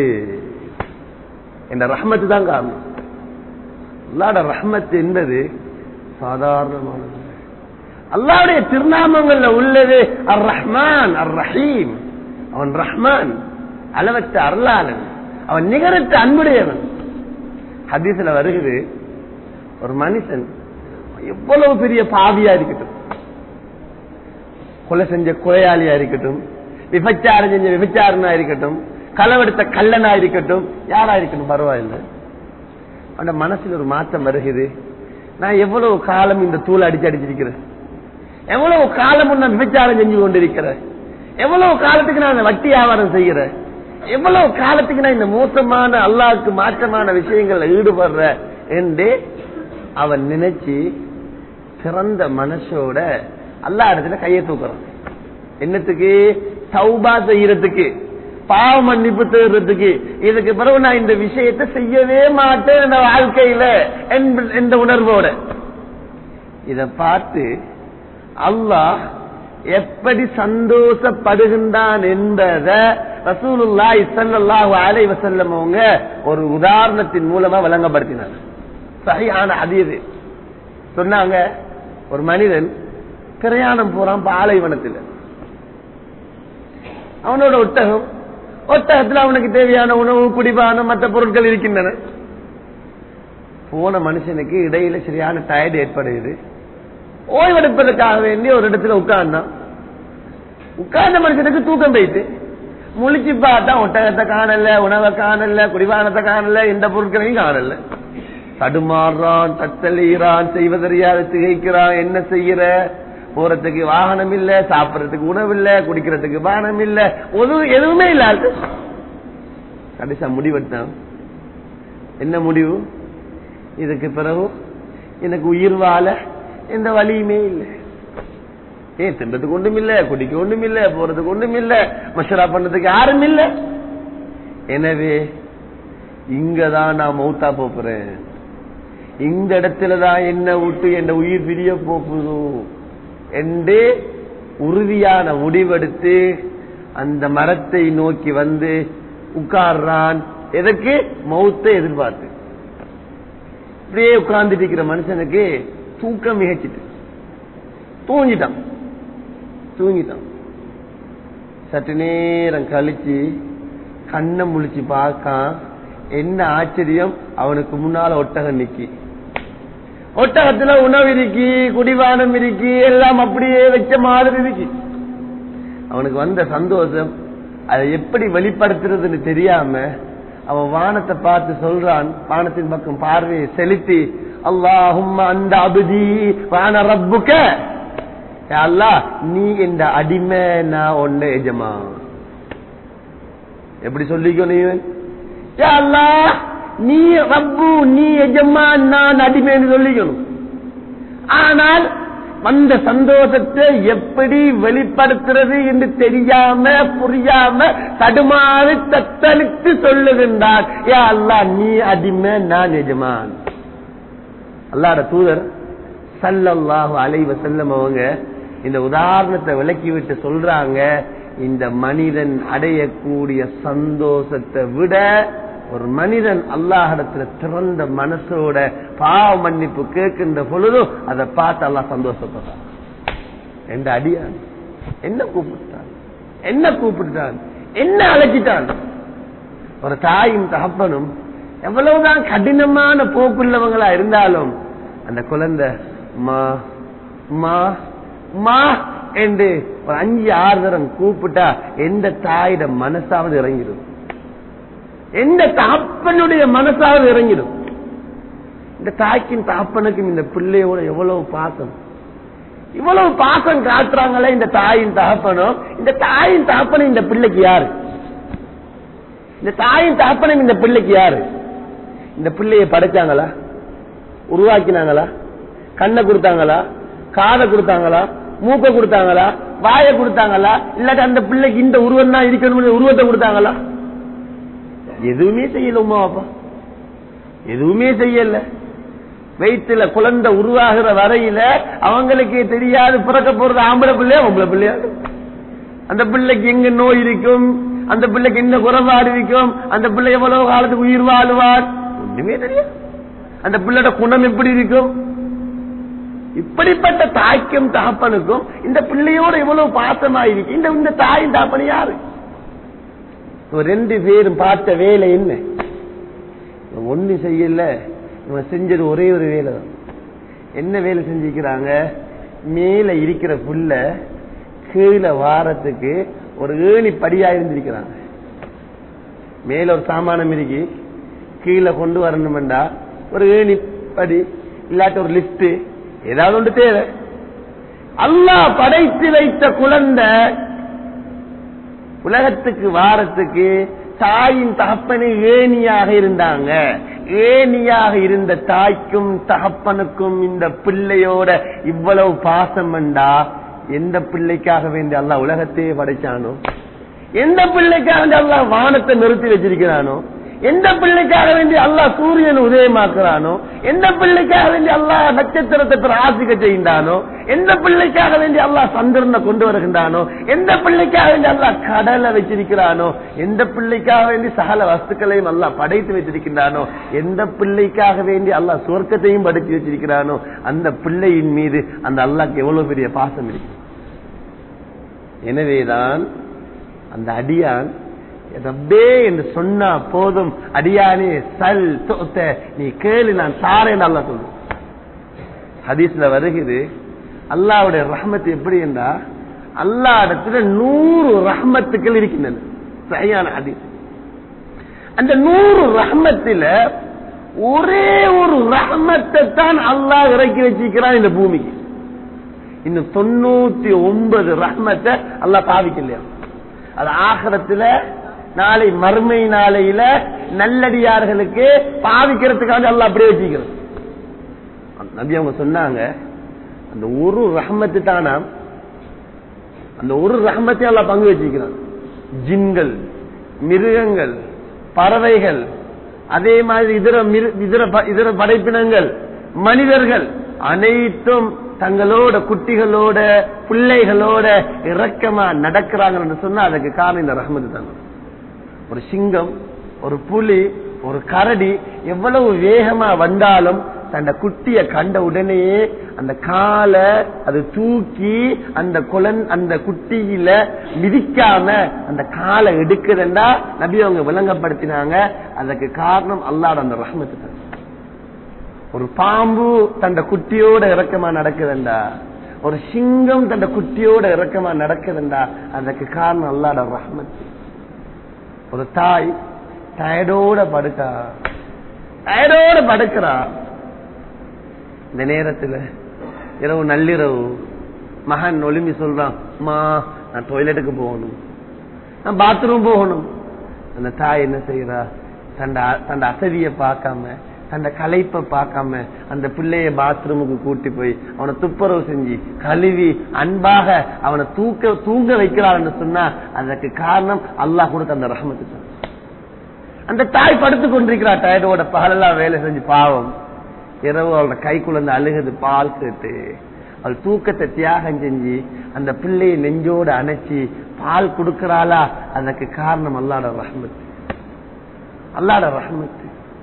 இந்த ரஹ்மத்து தான் காரணம் அல்லாட ரஹ்மத்து என்பது சாதாரணமானது அல்லாவுடைய திருநாமங்கள்ல உள்ளது அர் ரஹ்மான் அர் ரஹீம் அவன் ரஹ்மான் அளவற்ற அருளாளன் அவன் நிகரற்ற அன்புடையவன் ஹதீஸ்ல வருகிறது ஒரு மனுஷன் எவ்வளவு பெரிய பாவியா இருக்கட்டும் கொலை செஞ்ச கொலையாளியா இருக்கட்டும் விபச்சாரம் செஞ்ச விபச்சாரனா இருக்கட்டும் களவெடுத்த கல்லனா இருக்கட்டும் யாரா இருக்கட்டும் பரவாயில்லை அந்த மனசுல ஒரு மாற்றம் வருகிறது நான் எவ்வளவு காலம் இந்த தூள் அடிச்சு அடிச்சிருக்கிறேன் எவ்வளவு காலம் நான் விபச்சாரம் செஞ்சு கொண்டிருக்கிறேன் எவ்வளவு காலத்துக்கு நான் இந்த வட்டி வியாபாரம் செய்கிறேன் எவ்வளவு காலத்துக்கு நான் இந்த மோசமான அல்லாவுக்கு மாற்றமான விஷயங்கள்ல ஈடுபடுற என்று அவன் நினைச்சு சிறந்த மனசோட அல்லா இடத்துல கையை தூக்குறான் என்னத்துக்கு சௌபா செய்யறதுக்கு பாவ மன்னிப்பு தேடுறதுக்கு இதுக்கு பிறகு நான் இந்த விஷயத்தை செய்யவே மாட்டேன் என்ற வாழ்க்கையில என்ப- என்ற உணர்வோட இத பார்த்து அல்லாஹ் எப்படி சந்தோஷப்படுகின்றான் என்பத ரசூலுல்லாஹி ஸல்லல்லாஹு அலைஹி வஸல்லம் அவங்க ஒரு உதாரணத்தின் மூலமா விளங்கப்படுத்தினார் சரியான ஹதீஸ் சொன்னாங்க ஒரு மனிதன் பிரயாணம் போறான் பாலைவனத்தில் அவனோட ஒட்டகம் ஒட்டகத்தில் அவனுக்கு தேவையான உணவு குடிபானம் மற்ற பொருட்கள் இருக்கின்றன போன மனுஷனுக்கு இடையில சரியான டயர்டு ஏற்படுகிறது ஓய்வெடுப்பதற்காக வேண்டி ஒரு இடத்துல உட்கார்ந்தான் உட்கார்ந்த மனுஷனுக்கு தூக்கம் போயிட்டு முழிச்சு பார்த்தா ஒட்டகத்தை காணல உணவை காணல குடிபானத்தை காணல எந்த பொருட்களையும் காணல தடுமாறுறான் தத்தளிகிறான் செய்வதறியாத திகைக்கிறான் என்ன செய்யற போறதுக்கு வாகனம் இல்ல சாப்பிடறதுக்கு உணவு இல்ல குடிக்கிறதுக்கு பானம் இல்ல ஒரு- எதுவுமே இல்லாது கடைசா முடிவெட்டான் என்ன முடிவு இதுக்கு பிறகு எனக்கு உயிர் வாழ எந்த வழியுமே இல்லை ஏன் தின்றதுக்கு ஒன்றும் இல்ல குடிக்க ஒன்றும் இல்ல போறதுக்கு ஒன்றும் இல்ல மஷரா பண்றதுக்கு யாரும் இல்ல எனவே இங்கதான் நான் மௌத்தா போறேன் இந்த இடத்துலதான் என்ன விட்டு என் உயிர் பிரிய போகுது என்று உறுதியான முடிவெடுத்து அந்த மரத்தை நோக்கி வந்து உட்கார்றான் எதற்கு மௌத்தை எதிர்பார்த்து இப்படியே உட்கார்ந்துட்டு இருக்கிற மனுஷனுக்கு தூக்கம் மிகச்சிட்டு தூங்கிட்டான் தூங்கிட்டான் சற்று நேரம் கழிச்சு கண்ணை முழிச்சு பார்க்கான் என்ன ஆச்சரியம் அவனுக்கு முன்னால ஒட்டகம் நிக்கி ஒட்டகத்துல உணவு இருக்கி குடிபானம் இருக்கி எல்லாம் அப்படியே வச்ச மாதிரி இருக்கு அவனுக்கு வந்த சந்தோஷம் அதை எப்படி வெளிப்படுத்துறதுன்னு தெரியாம அவன் வானத்தை பார்த்து சொல்றான் வானத்தின் பக்கம் பார்வையை செலுத்தி அல்லாஹும் அந்த அபுதி வான ரப்புக்க அல்லா நீ இந்த அடிமை நான் ஒன்னு எஜமா எப்படி சொல்லிக்கோ நீ யா அல்லாஹ், நீ ரப்பு நீ எஜமா நான் அடிமைன்னு சொல்லிக்கணும் ஆனால் அந்த சந்தோஷத்தை எப்படி வெளிப்படுத்துறது என்று தெரியாம புரியாம தடுமாறி தத்தளித்து சொல்லுகின்றார் யா அல்லா நீ அடிமை நான் எஜமான் அல்லாட தூதர் சல்லல்லாஹு அலைவ செல்லம் அவங்க இந்த உதாரணத்தை விளக்கி விட்டு சொல்றாங்க இந்த மனிதன் அடையக்கூடிய சந்தோஷத்தை விட ஒரு மனிதன் அல்லாஹிடத்துல திறந்த மனசோட பாவ மன்னிப்பு கேட்கின்ற பொழுதும் அதை பார்த்து அல்லாஹ் சந்தோஷப்படுறான் எந்த அடியான் என்ன கூப்பிட்டான் என்ன கூப்பிட்டான் என்ன அழைச்சிட்டான் ஒரு தாயும் தகப்பனும் எவ்வளவுதான் கடினமான போக்குள்ளவங்களா இருந்தாலும் அந்த குழந்தை மா மா மா என்று ஒரு அஞ்சு ஆறு தரம் கூப்பிட்டா எந்த தாயிட மனசாவது இறங்கிடும் எந்த தகப்பனுடைய மனசாவது இறங்கிடும் இந்த தாய்க்கும் தகப்பனுக்கும் இந்த பிள்ளையோட எவ்வளவு பாசம் இவ்வளவு பாசம் காட்டுறாங்களே இந்த தாயின் தகப்பனும் இந்த தாயின் தகப்பனும் இந்த பிள்ளைக்கு யாரு இந்த தாயின் தகப்பனும் இந்த பிள்ளைக்கு யாரு இந்த பிள்ளைய படைச்சாங்களா உருவாக்கினாங்களா கண்ணை கொடுத்தாங்களா காதை கொடுத்தாங்களா மூக்க கொடுத்தாங்களா வாயை கொடுத்தாங்களா இல்லாட்டி அந்த பிள்ளைக்கு இந்த உருவம் தான் இருக்கணும் உருவத்தை கொடுத்தாங்களா எதுவுமே செய்யல உமா அப்பா எதுவுமே செய்யல வயிற்றுல குழந்தை உருவாகிற வரையில அவங்களுக்கு தெரியாது பிறக்க போறது ஆம்பளை பிள்ளையா பொம்பளை பிள்ளையா அந்த பிள்ளைக்கு எங்க நோய் இருக்கும் அந்த பிள்ளைக்கு என்ன குறைபாடு இருக்கும் அந்த பிள்ளை எவ்வளவு காலத்துக்கு உயிர் வாழ்வார் ஒண்ணுமே தெரியாது அந்த பிள்ளையோட குணம் எப்படி இருக்கும் இப்படிப்பட்ட தாய்க்கும் தகப்பனுக்கும் இந்த பிள்ளையோட எவ்வளவு பாசமா இருக்கு இந்த இந்த தாயும் தகப்பன் யாரு இவன் ரெண்டு பேரும் பார்த்த வேலை என்ன இவன் ஒண்ணு செய்யல இவன் செஞ்சது ஒரே ஒரு வேலை தான் என்ன வேலை செஞ்சிருக்கிறாங்க மேல இருக்கிற புல்ல கீழே வாரத்துக்கு ஒரு ஏணி படியா இருந்திருக்கிறாங்க மேல ஒரு சாமானம் இருக்கு கீழே கொண்டு வரணும்டா ஒரு ஏணி படி இல்லாட்டி ஒரு லிப்ட் ஏதாவது ஒன்று தேவை அல்லாஹ் படைத்து வைத்த குழந்தை உலகத்துக்கு வாரத்துக்கு தாயின் தகப்பனு ஏனியாக இருந்தாங்க ஏனியாக இருந்த தாய்க்கும் தகப்பனுக்கும் இந்த பிள்ளையோட இவ்வளவு பாசம் வந்தா எந்த பிள்ளைக்காக வேண்டிய அல்லாஹ் உலகத்தையே படைச்சானோ எந்த பிள்ளைக்காக வேண்டி அல்லாஹ் வானத்தை நிறுத்தி வச்சிருக்கிறானோ எந்த பிள்ளைக்காக வேண்டி அல்லாஹ் சூரியன் உதயமாக்குறானோ எந்த பிள்ளைக்காக வேண்டி அல்லாஹ் நட்சத்திரத்தை பிராசிக்க செய்கின்றானோ எந்த பிள்ளைக்காக வேண்டி அல்லாஹ் சந்திரனை கொண்டு வருகின்றானோ எந்த பிள்ளைக்காக வேண்டி அல்லாஹ் கடலை வச்சிருக்கிறானோ எந்த பிள்ளைக்காக வேண்டி சகல வஸ்துக்களையும் அல்லாஹ் படைத்து வச்சிருக்கின்றானோ எந்த பிள்ளைக்காக வேண்டி அல்லாஹ் சொர்க்கத்தையும் படைத்து வச்சிருக்கிறானோ அந்த பிள்ளையின் மீது அந்த அல்லாஹ்க்கு எவ்வளவு பெரிய பாசம் இருக்கு எனவேதான் அந்த அடியான் ரப்பே என்று சொன்னா போதும் அடியானே சல் தோத்த நீ கேளு நான் தாரேன் அல்லா சொல்லு ஹதீஸ்ல வருகிறது அல்லாவுடைய ரஹமத் எப்படி என்றா அல்லா இடத்துல நூறு ரஹமத்துக்கள் இருக்கின்றன சரியான ஹதீஸ் அந்த நூறு ரஹமத்தில ஒரே ஒரு ரஹமத்தை தான் அல்லாஹ் இறக்கி வச்சிருக்கிறான் இந்த பூமிக்கு இன்னும் தொண்ணூத்தி ஒன்பது ரஹமத்தை அல்லாஹ் பாவிக்கலையா அது ஆகரத்துல நாளை மறுமை நாளையில நல்லடியார்களுக்கு பாவிக்கிறதுக்காக எல்லாம் அப்படியே வச்சுக்கிறது நபி அவங்க சொன்னாங்க அந்த ஒரு ரஹமத்து தானா அந்த ஒரு ரஹமத்தை எல்லாம் பங்கு வச்சிருக்கிறான் ஜின்கள் மிருகங்கள் பறவைகள் அதே மாதிரி இதர இதர இதர படைப்பினங்கள் மனிதர்கள் அனைத்தும் தங்களோட குட்டிகளோட பிள்ளைகளோட இரக்கமா நடக்கிறாங்கன்னு சொன்னா அதுக்கு காரணம் இந்த ரஹமத்து தாங்க ஒரு சிங்கம் ஒரு புலி ஒரு கரடி எவ்வளவு வேகமா வந்தாலும் தன்னை குட்டிய கண்ட உடனேயே அந்த காலை அது தூக்கி அந்த குழந் அந்த குட்டியில மிதிக்காம அந்த காலை எடுக்குதுண்டா நபி அவங்க விளங்கப்படுத்தினாங்க அதுக்கு காரணம் அல்லாட அந்த ரஹ்மத்து தான். ஒரு பாம்பு தந்த குட்டியோட இறக்கமா நடக்குதுண்டா ஒரு சிங்கம் தந்த குட்டியோட இறக்கமா நடக்குதுண்டா அதுக்கு காரணம் அல்லாட ரஹ்மத் ஒரு தாய் டயர்டோட படுக்கா டயர்டோட படுக்கிறா இந்த நேரத்துல இரவு நள்ளிரவு மகன் ஒளிமி சொல்றான் அம்மா நான் டாய்லெட்டுக்கு போகணும் நான் பாத்ரூம் போகணும் அந்த தாய் என்ன செய்யறா தண்ட தண்ட அசதியை பார்க்காம தண்ட களைப்பை பார்க்காம அந்த பிள்ளைய பாத்ரூமுக்கு கூட்டி போய் அவனை துப்புரவு செஞ்சு கழுவி அன்பாக அவனை தூக்க தூங்க வைக்கிறான்னு சொன்னா அதற்கு காரணம் அல்லாஹ் கொடுத்த அந்த ரஹமத்து தான் அந்த தாய் படுத்து கொண்டிருக்கிறா டயர்டோட பகலெல்லாம் வேலை செஞ்சு பாவம் இரவு அவளோட கைக்குள்ள அழுகுது பால் கேட்டு அவள் தூக்கத்தை தியாகம் செஞ்சு அந்த பிள்ளையை நெஞ்சோடு அணைச்சி பால் கொடுக்கிறாளா அதற்கு காரணம் அல்லாட ரஹமத்து அல்லாட ரஹமத்து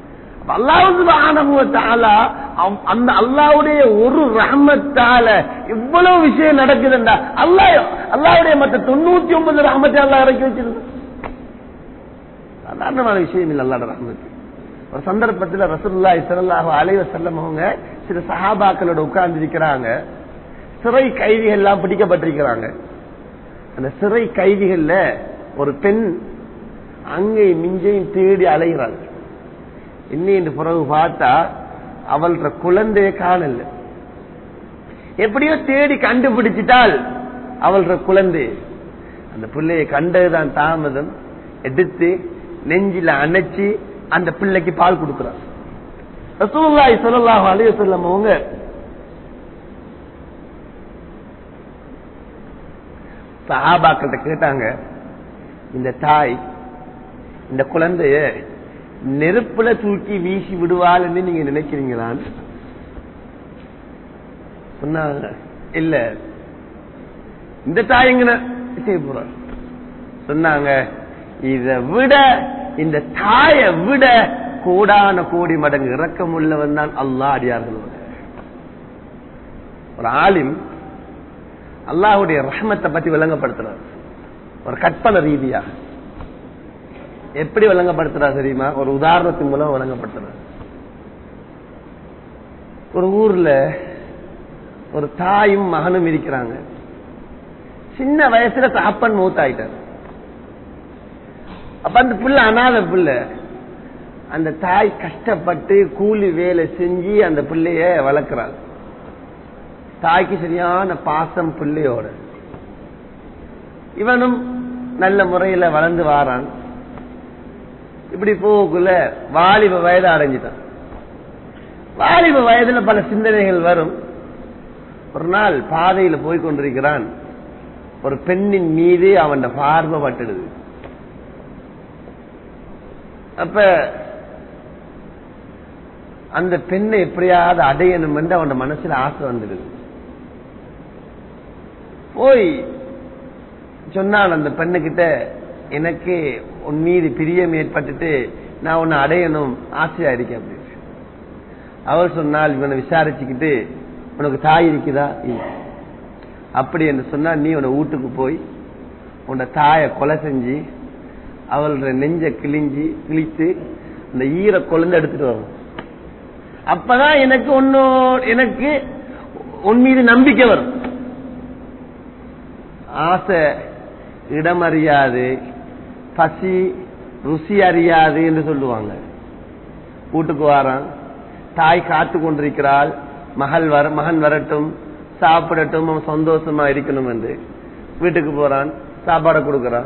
அல்லாவுக்கு அந்த அல்லாவுடைய ஒரு ரஹமத்தால இவ்வளவு விஷயம் நடக்குதுண்டா அல்லா அல்லாவுடைய மற்ற தொண்ணூத்தி ஒன்பது ரஹமத்தை அல்லா இறக்கி வச்சிருந்த சாதாரணமான விஷயம் இல்லை அல்லாட ரஹமத்து ஒரு சந்தர்ப்பத்தில் ரசூல்லா இசலாஹு அலைவ செல்லம் அவங்க சில சஹாபாக்களோட உட்கார்ந்து இருக்கிறாங்க சிறை கைதிகள் எல்லாம் பிடிக்கப்பட்டிருக்கிறாங்க அந்த சிறை கைதிகள்ல ஒரு பெண் அங்கே மிஞ்சையும் தேடி அலைகிறாள் இன்னும் பிறகு பார்த்தா அவள்ற குழந்தைய காணல எப்படியோ தேடி கண்டுபிடிச்சிட்டால் அவள்ற குழந்தை அந்த பிள்ளைய கண்டதுதான் தாமதம் எடுத்து நெஞ்சில அணைச்சி அந்த பிள்ளைக்கு பால் கொடுக்கிறார் ரசூல்லாய் சொல்லலாம் அலைய சொல்லம் அவங்க சஹாபாக்கிட்ட கேட்டாங்க இந்த தாய் இந்த குழந்தைய நெருப்புல தூக்கி வீசி விடுவாள்னு நீங்க நினைக்கிறீங்களான்னு சொன்னாங்க இல்ல இந்த தாயங்க செய்ய போற சொன்னாங்க இத விட இந்த தாயை விட கோடான கோடி மடங்கு இறக்கம் உள்ளவன் தான் அல்லா அடியார்கள் ஒரு ஆலிம் அல்லாஹுடைய ரஹமத்தை பத்தி விளங்கப்படுத்துறார் ஒரு கற்பனை ரீதியா எப்படி விளங்கப்படுத்துறார் தெரியுமா ஒரு உதாரணத்தின் மூலம் விளங்கப்படுத்துறார் ஒரு ஊர்ல ஒரு தாயும் மகனும் இருக்கிறாங்க சின்ன வயசுல தாப்பன் மூத்தாயிட்டார் அப்ப அந்த பிள்ளை அனாத பிள்ளை அந்த தாய் கஷ்டப்பட்டு கூலி வேலை செஞ்சு அந்த பிள்ளைய வளர்க்கிறாங்க தாய்க்கு சரியான பாசம் பிள்ளையோட இவனும் நல்ல முறையில வளர்ந்து வாரான் இப்படி போக்குள்ள வாலிப வயது அடைஞ்சிட்டான் வாலிப வயதுல பல சிந்தனைகள் வரும் ஒரு நாள் பாதையில போய் கொண்டிருக்கிறான் ஒரு பெண்ணின் மீது அவன் பார்வை பட்டுடுது அப்ப அந்த பெண்ணை எப்படியாவது அடையணும் என்று அவன் மனசுல ஆசை வந்துடுது போய் சொன்னான் அந்த பெண்ணுகிட்ட எனக்கு உன் மீது பிரியம் ஏற்பட்டுட்டு நான் உன்னை அடையணும் ஆசையா இருக்கேன் அப்படின்னு அவர் சொன்னால் இவனை விசாரிச்சுக்கிட்டு உனக்கு தாய் இருக்குதா இல்ல அப்படி என்று சொன்னா நீ உன வீட்டுக்கு போய் உன்னை தாயை கொலை செஞ்சு அவளோட நெஞ்ச கிழிஞ்சி கிழித்து அந்த ஈர கொழுந்து எடுத்துட்டு வரும் அப்பதான் எனக்கு ஒன்னோ எனக்கு உன் மீது நம்பிக்கை வரும் ஆசை இடம் அறியாது பசி ருசி அறியாது என்று சொல்லுவாங்க வீட்டுக்கு வாரான் தாய் காத்து கொண்டிருக்கிறாள் மகள் வர மகன் வரட்டும் சாப்பிடட்டும் அவன் சந்தோஷமா இருக்கணும் என்று வீட்டுக்கு போறான் சாப்பாடை கொடுக்கறான்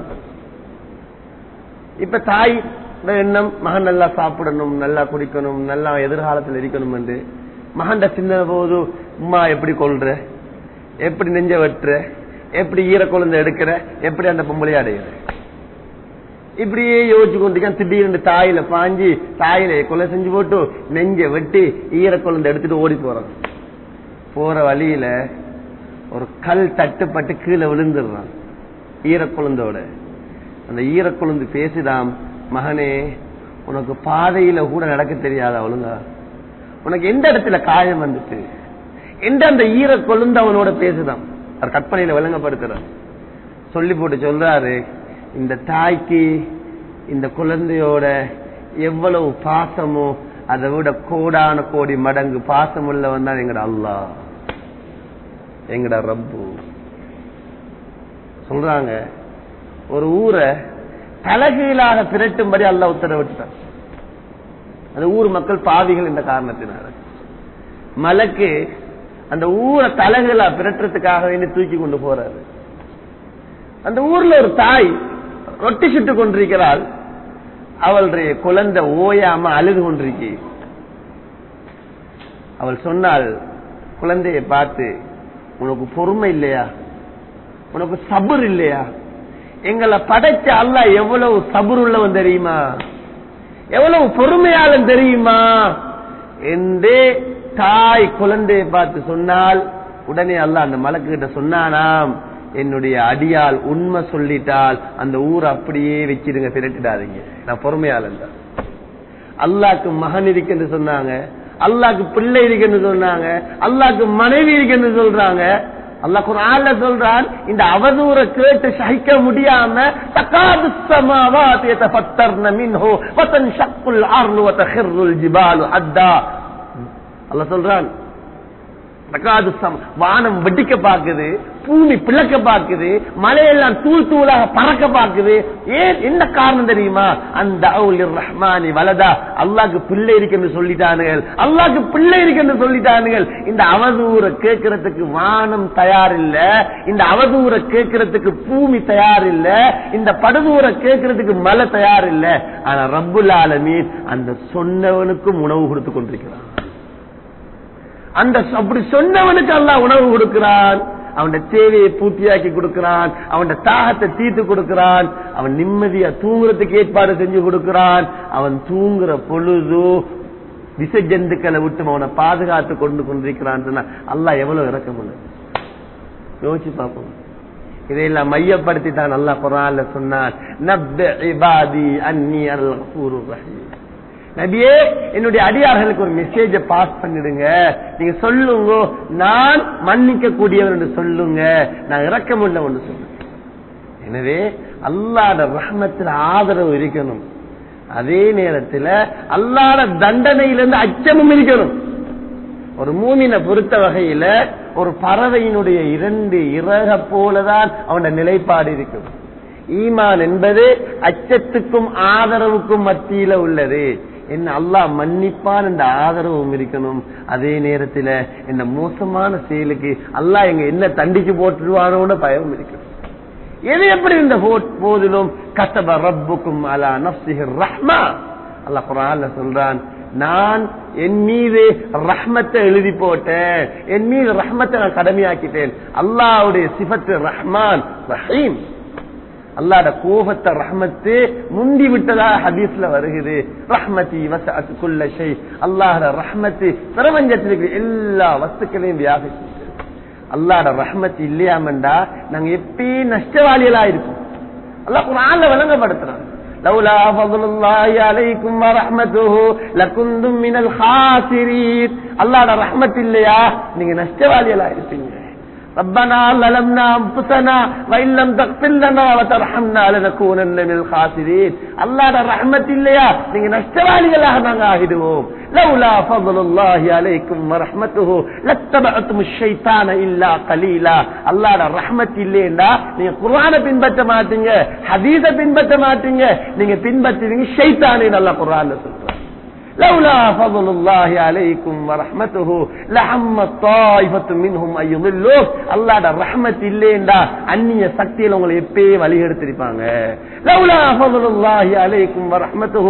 இப்ப தாய் எண்ணம் மகன் நல்லா சாப்பிடணும் நல்லா குடிக்கணும் நல்லா எதிர்காலத்தில் இருக்கணும் என்று மகன் சிந்தனை போது உமா எப்படி கொள்ற எப்படி நெஞ்ச வெட்டுற எப்படி ஈர குழந்தை எடுக்கிற எப்படி அந்த பொம்பளைய அடையிற இப்படியே யோசிச்சு கொண்டிருக்கான் திடீர்னு தாயில பாஞ்சி தாயில கொலை செஞ்சு போட்டு நெஞ்ச வெட்டி ஈர குழந்தை எடுத்துட்டு ஓடி போறான் போற வழியில ஒரு கல் தட்டுப்பட்டு கீழே விழுந்துடுறான் ஈர குழந்தோட அந்த ஈர குழந்தை பேசிதாம் மகனே உனக்கு பாதையில கூட நடக்க தெரியாத ஒழுங்கா உனக்கு எந்த இடத்துல காயம் வந்துட்டு எந்த அந்த ஈர கொழுந்து அவனோட பேசுதான் அவர் கற்பனையில விளங்கப்படுத்துறார் சொல்லி போட்டு சொல்றாரு இந்த தாய்க்கு இந்த குழந்தையோட எவ்வளவு பாசமோ அதை விட கோடான கோடி மடங்கு பாசம் உள்ளவன் தான் எங்கட அல்லா எங்கட ரப்பு சொல்றாங்க ஒரு ஊரை தலகீழாக திரட்டும்படி அல்ல உத்தரவிட்டான் அந்த ஊர் மக்கள் பாவிகள் இந்த காரணத்தினால மலைக்கு அந்த ஊரை தலகீழா பிரட்டுறதுக்காக வேண்டி தூக்கி கொண்டு போறாரு அந்த ஊர்ல ஒரு தாய் ரொட்டி சுட்டு கொண்டிருக்கிறாள் அவளுடைய குழந்தை ஓயாம அழுது கொண்டிருக்கி அவள் சொன்னாள் குழந்தையை பார்த்து உனக்கு பொறுமை இல்லையா உனக்கு சபுர் இல்லையா எங்களை படைச்ச அல்ல எவ்வளவு சபுர் உள்ளவன் தெரியுமா எவ்வளவு பொறுமையாளன் தெரியுமா என்றே தாய் குழந்தையை பார்த்து சொன்னால் உடனே அல்ல அந்த மலக்கு கிட்ட சொன்னானாம் என்னுடைய அடியால் உண்மை சொல்லிட்டால் அந்த ஊர் அப்படியே வச்சிருங்க திரட்டிடாதீங்க நான் பொறுமையாளன் தான் அல்லாக்கு மகன் இருக்குன்னு சொன்னாங்க அல்லாக்கு பிள்ளை இருக்குன்னு சொன்னாங்க அல்லாக்கு மனைவி இருக்குன்னு சொல்றாங்க அல்லா குரான்ல சொல்றான் இந்த அவதூற கேட்டு சகிக்க முடியாம தக்காது சமாவாத் يتفطرن منه وتنشق الارض وتخر الجبال حدا அல்லாஹ் சொல்றான் தக்காது சம வானம் வெடிக்க பாக்குது பூமி பிளக்க பாக்குது மலையெல்லாம் தூள் தூளாக பறக்க பாக்குது ஏன் என்ன காரணம் தெரியுமா அந்த ரஹ்மானி வலதா அல்லாக்கு பிள்ளை இருக்குன்னு சொல்லிட்டானுகள் அல்லாக்கு பிள்ளை இருக்குன்னு சொல்லிட்டானுகள் இந்த அவதூற கேட்கறதுக்கு வானம் தயார் இல்ல இந்த அவதூற கேட்கறதுக்கு பூமி தயார் இல்ல இந்த படுதூர கேட்கறதுக்கு மலை தயார் இல்ல ஆனா ரப்புல் ஆலமீன் அந்த சொன்னவனுக்கும் உணவு கொடுத்து கொண்டிருக்கிறான் அந்த அப்படி சொன்னவனுக்கு அல்லாஹ் உணவு கொடுக்கிறான் அவன் தேவையை பூர்த்தியாக்கி கொடுக்கிறான் அவன் தாகத்தை தீர்த்து கொடுக்கிறான் அவன் நிம்மதியா தூங்குறதுக்கு ஏற்பாடு செஞ்சு கொடுக்கிறான் அவன் தூங்குற பொழுது விச ஜந்துக்களை விட்டு அவனை பாதுகாத்து கொண்டு கொண்டிருக்கிறான் அல்லாஹ் எவ்வளவு இறக்கம் யோசிச்சு பார்ப்போம் இதையெல்லாம் மையப்படுத்தி தான் நல்லா குரான்ல சொன்னான் நப்ப இபாதி அன்னி அல் ரஹீம் நபியே என்னுடைய அடியார்களுக்கு ஒரு மெசேஜ பாஸ் பண்ணிடுங்க நீங்க சொல்லுங்க நான் மன்னிக்க கூடியவர் என்று சொல்லுங்க நான் இறக்கம் உள்ளவன் சொல்லுங்க எனவே அல்லாத ரஹ்மத்தில் ஆதரவு இருக்கணும் அதே நேரத்தில் அல்லாத தண்டனையிலிருந்து அச்சமும் இருக்கணும் ஒரு மூமினை பொறுத்த வகையில ஒரு பறவையினுடைய இரண்டு இறக போலதான் அவன நிலைப்பாடு இருக்கும் ஈமான் என்பது அச்சத்துக்கும் ஆதரவுக்கும் மத்தியில உள்ளது என்ன அல்லாஹ் மன்னிப்பான் என்ற ஆதரவும் இருக்கணும் அதே நேரத்தில் இந்த மோசமான செயலுக்கு அல்லாஹ் எங்க என்ன தண்டிச்சு போட்டுருவானோட பயமும் இருக்கணும் எது எப்படி இந்த போதிலும் கசப ரப்புக்கும் அலா நப்சிஹர் ரஹ்மா அல்லாஹ் குரான்ல சொல்றான் நான் என் மீது ரஹ்மத்தை எழுதி போட்டேன் என் மீது ரஹ்மத்தை நான் கடமையாக்கிட்டேன் அல்லாவுடைய சிபத்து ரஹ்மான் ரஹீம் அல்லாட கோபத்தை ரஹ்மத்து முந்தி விட்டதா ஹதீஸ்ல வருகிறது ரஹ்மதி வசத்துக்குள்ள ஷை அல்லாஹட ரஹ்மத்து பிரபஞ்சத்தில் இருக்கிற எல்லா வஸ்துக்களையும் வியாபிச்சு அல்லாட ரஹ்மத் இல்லையாமண்டா நாங்க எப்பயும் நஷ்டவாளிகளா இருக்கும் அல்லாஹ் குரான்ல விளங்கப்படுத்துறான் لولا فضل الله عليكم ورحمته لكنتم من الخاسرين அல்லாஹ்ட ரஹ்மத் இல்லையா நீங்க நஷ்டவாளிகளா இருப்பீங்க ربنا ظلمنا انفسنا وان لم تغفر لنا وترحمنا لنكونن من الخاسرين அல்லாஹ்ட ரஹ்மத் இல்லையா நீங்க நஷ்டவாளிகளாக நாங்க ஆகிடுவோம் لولا فضل الله عليكم ورحمته لاتبعتم الشيطان الا قليلا அல்லாஹ்ட ரஹ்மத் இல்லையா நீங்க குர்ஆனை பின்பற்ற மாட்டீங்க ஹதீஸை பின்பற்ற மாட்டீங்க நீங்க பின்பற்றுவீங்க ஷைத்தானை நல்லா குர்ஆன்ல சொல்றாங்க لولا فضل الله عليكم ورحمته لهم طائفة منهم أن يضلوك الله ده رحمة இல்லேண்டா அந்நிய சக்தியில உங்களை எப்பயே வழி எடுத்திருப்பாங்க لولا فضل الله عليكم ورحمته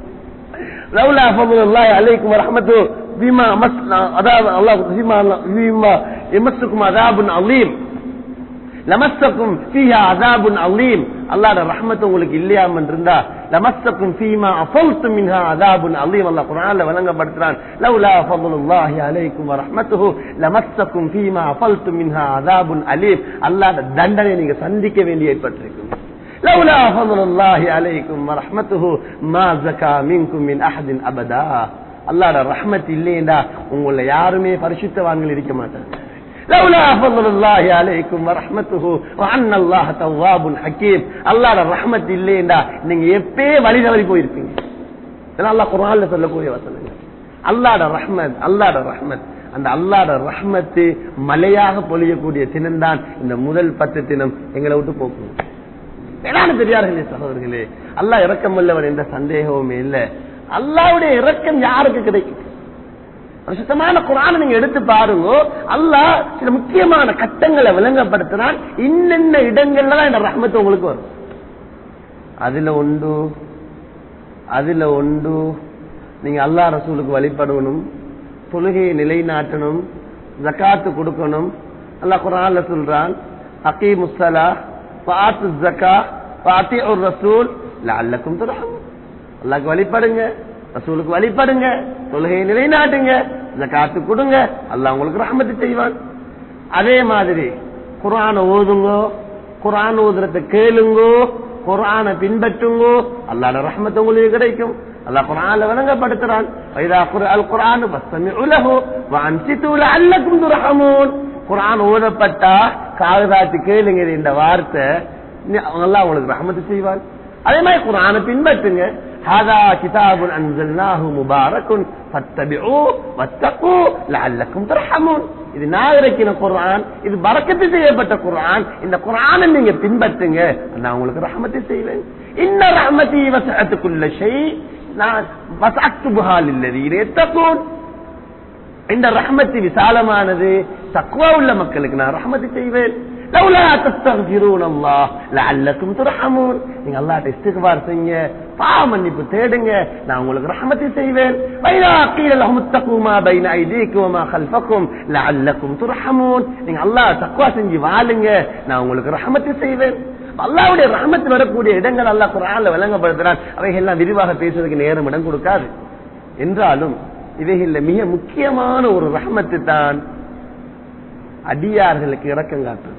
لولا فضل الله عليكم ورحمته بما مسنا عذاب الله بما بما يمسكم عذاب عظيم லமஸ்தக்கும் ஃபீஹா அதாபுன் அலீம் அல்லாஹ்ட ரஹ்மத் உங்களுக்கு இல்லையாம இருந்தா லமஸ்தக்கும் ஃபீமா அஃபல்தும் மின்ஹா அதாபுன் அலீம் அல்லாஹ் குர்ஆன்ல வழங்கப்படுத்துறான் லவ்லா ஃபضலுல்லாஹி அலைக்கும் வரஹ்மத்துஹு லமஸ்தக்கும் ஃபீமா அஃபல்தும் மின்ஹா அதாபுன் அலீம் அல்லாஹ்ட தண்டனை நீங்க சந்திக்க வேண்டி ஏற்பட்டிருக்கும் لولا فضل الله عليكم ورحمته ما زكى منكم من احد ابدا அல்லாஹ்ட ரஹ்மத் இல்லையேண்டா உங்களை யாருமே பரிசுத்தவான்கள் இருக்க மாட்டாங்க لولا فضل الله عليكم ورحمته وان الله تواب حكيم அல்லாஹ்ட ரஹ்மத் இல்லையேண்டா நீங்க எப்பவே வழி தவறி போயிருப்பீங்க இதெல்லாம் அல்லாஹ் குர்ஆன்ல சொல்லக்கூடிய வசனங்கள் அல்லாஹ்ட ரஹ்மத் அல்லாஹ்ட ரஹ்மத் அந்த அல்லாஹ்ட ரஹ்மத்து மலையாக பொழியக்கூடிய தினம்தான் இந்த முதல் பத்து தினம் எங்களை விட்டு போக்கும் வேளாண் பெரியார்களே சகோதரர்களே அல்லாஹ் இறக்கம் உள்ளவன் என்ற சந்தேகமுமே இல்ல அல்லாவுடைய இறக்கம் யாருக்கு கிடைக்கும் சுத்தமான குரான நீங்க எடுத்து பாருங்க அல்லாஹ் சில முக்கியமான கட்டங்களை விளங்கப்படுத்தினால் இன்னென்ன இடங்கள்ல தான் இந்த ரஹ்மத்து உங்களுக்கு வரும் அதுல உண்டு அதுல உண்டு நீங்க அல்லா ரசூலுக்கு வழிபடணும் தொழுகையை நிலைநாட்டணும் ஜக்காத்து கொடுக்கணும் அல்லாஹ் குரான்ல சொல்றான் அகீமுஸ்ஸலா பாத்து ஜக்கா பாத்தி ஒரு ரசூல் லஅல்லக்கும் துர்ஹமூன் அல்லாஹ்க்கு வழிபடுங்க ரசூலுக்கு வழிபடுங்க தொழுகையை நிலைநாட்டுங்க ஜக்காத்து கொடுங்க அல்லாஹ் உங்களுக்கு ரஹமத்து செய்வான் அதே மாதிரி குர்ஆனை ஓதுங்க குர்ஆன் ஓதுறத கேளுங்கோ குர்ஆனை பின்பற்றுங்கோ அல்லாஹ்ட ரஹமத்து உங்களுக்கு கிடைக்கும் அல்லாஹ் குர்ஆன்ல விளங்கப்படுத்துறான் வைதா குர்ஆல் குர்ஆன் ஃபஸ்தமிஉ லஹு வஅன்சிது லஅல்லக்கும் துர்ஹமூன் குர்ஆன் ஓதப்பட்டா காகதாத்து கேளுங்க இந்த வார்த்தை அல்லாஹ் உங்களுக்கு ரஹமத்து செய்வான் அதே மாதிரி குர்ஆனை பின்பற்றுங்க ஹாதா கிதாபுன் அன்சல்னாஹு முபாரக்குன் ஃபத்தபிஉ வத்தகு லஅல்லக்கும் துர்ஹமூன் இது நாகரிக்கின குர்ஆன் இது பரக்கத்து செய்யப்பட்ட குர்ஆன் இந்த குர்ஆனை நீங்க பின்பற்றுங்க நான் உங்களுக்கு ரஹமத்தை செய்வேன் இன்ன ரஹமதி வசஅத்து குல்ல ஷை நான் வசஅத்துபுஹா லில்லதீன யத்தகூன் இந்த ரஹமத்து விசாலமானது தக்குவா உள்ள மக்களுக்கு நான் ரஹமத்து செய்வேன் லவ்லா தஸ்தக்ஃபிரூன அல்லாஹ் லஅல்லக்கும் துர்ஹமூன் நீங்க அல்லாஹ்ட்ட இஸ்திக்பார் செய்யுங்க பாவ மன்னிப்பு தேடுங்க நான் உங்களுக்கு ரஹமத்து செய்வேன் வைதா கீல லஹும் இத்தகு மா பைன ஐதீக்கும் வமா கல்ஃபக்கும் லஅல்லக்கும் துர்ஹமூன் நீங்க அல்லாஹ் தக்வா செஞ்சு வாழுங்க நான் உங்களுக்கு ரஹமத்து செய்வேன் அல்லாஹ்வுடைய ரஹமத் வரக்கூடிய இடங்கள் அல்லாஹ் குர்ஆன்ல விளங்கப்படுத்துறான் அவைகள் எல்லாம் விரிவாக பேசுவதற்கு நேரம் இடம் கொடுக்காது என்றாலும் இவைகள்ல மிக முக்கியமான ஒரு ரஹமத்து தான் அடியார்களுக்கு இறக்கம் காட்டுறது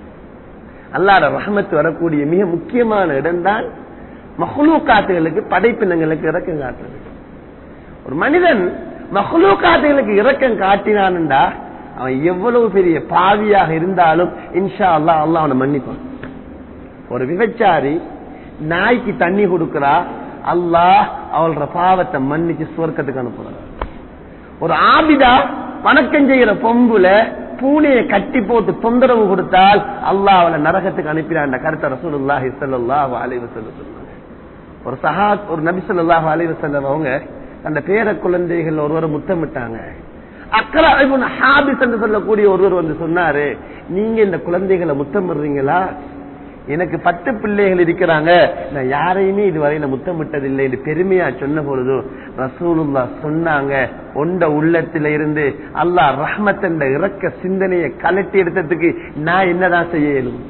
அல்லாட ரஹமத்து வரக்கூடிய மிக முக்கியமான இடம்தான் மஹ்லூக்காத்துகளுக்கு படைப்பினங்களுக்கு இறக்கம் காட்டுறது ஒரு மனிதன் மஹ்லூக்காத்துகளுக்கு இறக்கம் காட்டினான்டா அவன் எவ்வளவு பெரிய பாவியாக இருந்தாலும் இன்ஷா அல்லா அல்லா அவனை மன்னிப்பான் ஒரு விபச்சாரி நாய்க்கு தண்ணி கொடுக்கிறா அல்லாஹ் அவளோட பாவத்தை மன்னிச்சு சுவர்க்கத்துக்கு அனுப்புறான் ஒரு ஆபிதா வணக்கம் செய்யற பொம்புல பூனையை கட்டி போட்டு தொந்தரவு கொடுத்தால் அல்லாஹ் அவளை நரகத்துக்கு அனுப்பினான் கருத்தை ரசூலுல்லாஹி ஸல்லல்லாஹு அலைஹி வஸல்லம் சொன்னாங்க ஒரு சஹா ஒரு நபி ஸல்லல்லாஹு அலைஹி வஸல்லம் அவங்க அந்த பேர குழந்தைகள் ஒருவர் முத்தமிட்டாங்க அக்கரா இப்னு ஹாபிஸ் என்று சொல்லக்கூடிய ஒருவர் வந்து சொன்னாரு நீங்க இந்த குழந்தைகளை முத்தமிடுறீங்களா எனக்கு பத்து பிள்ளைகள் இருக்கிறாங்க நான் யாரையுமே இதுவரையில முத்தமிட்டதில்லை என்று பெருமையா சொன்ன பொழுது ரசூலுல்லா சொன்னாங்க உண்ட உள்ளத்தில இருந்து அல்லாஹ் ரஹ்மத் என்ற இறக்க சிந்தனையை கலட்டி எடுத்ததுக்கு நான் என்னதான் செய்ய இயலும்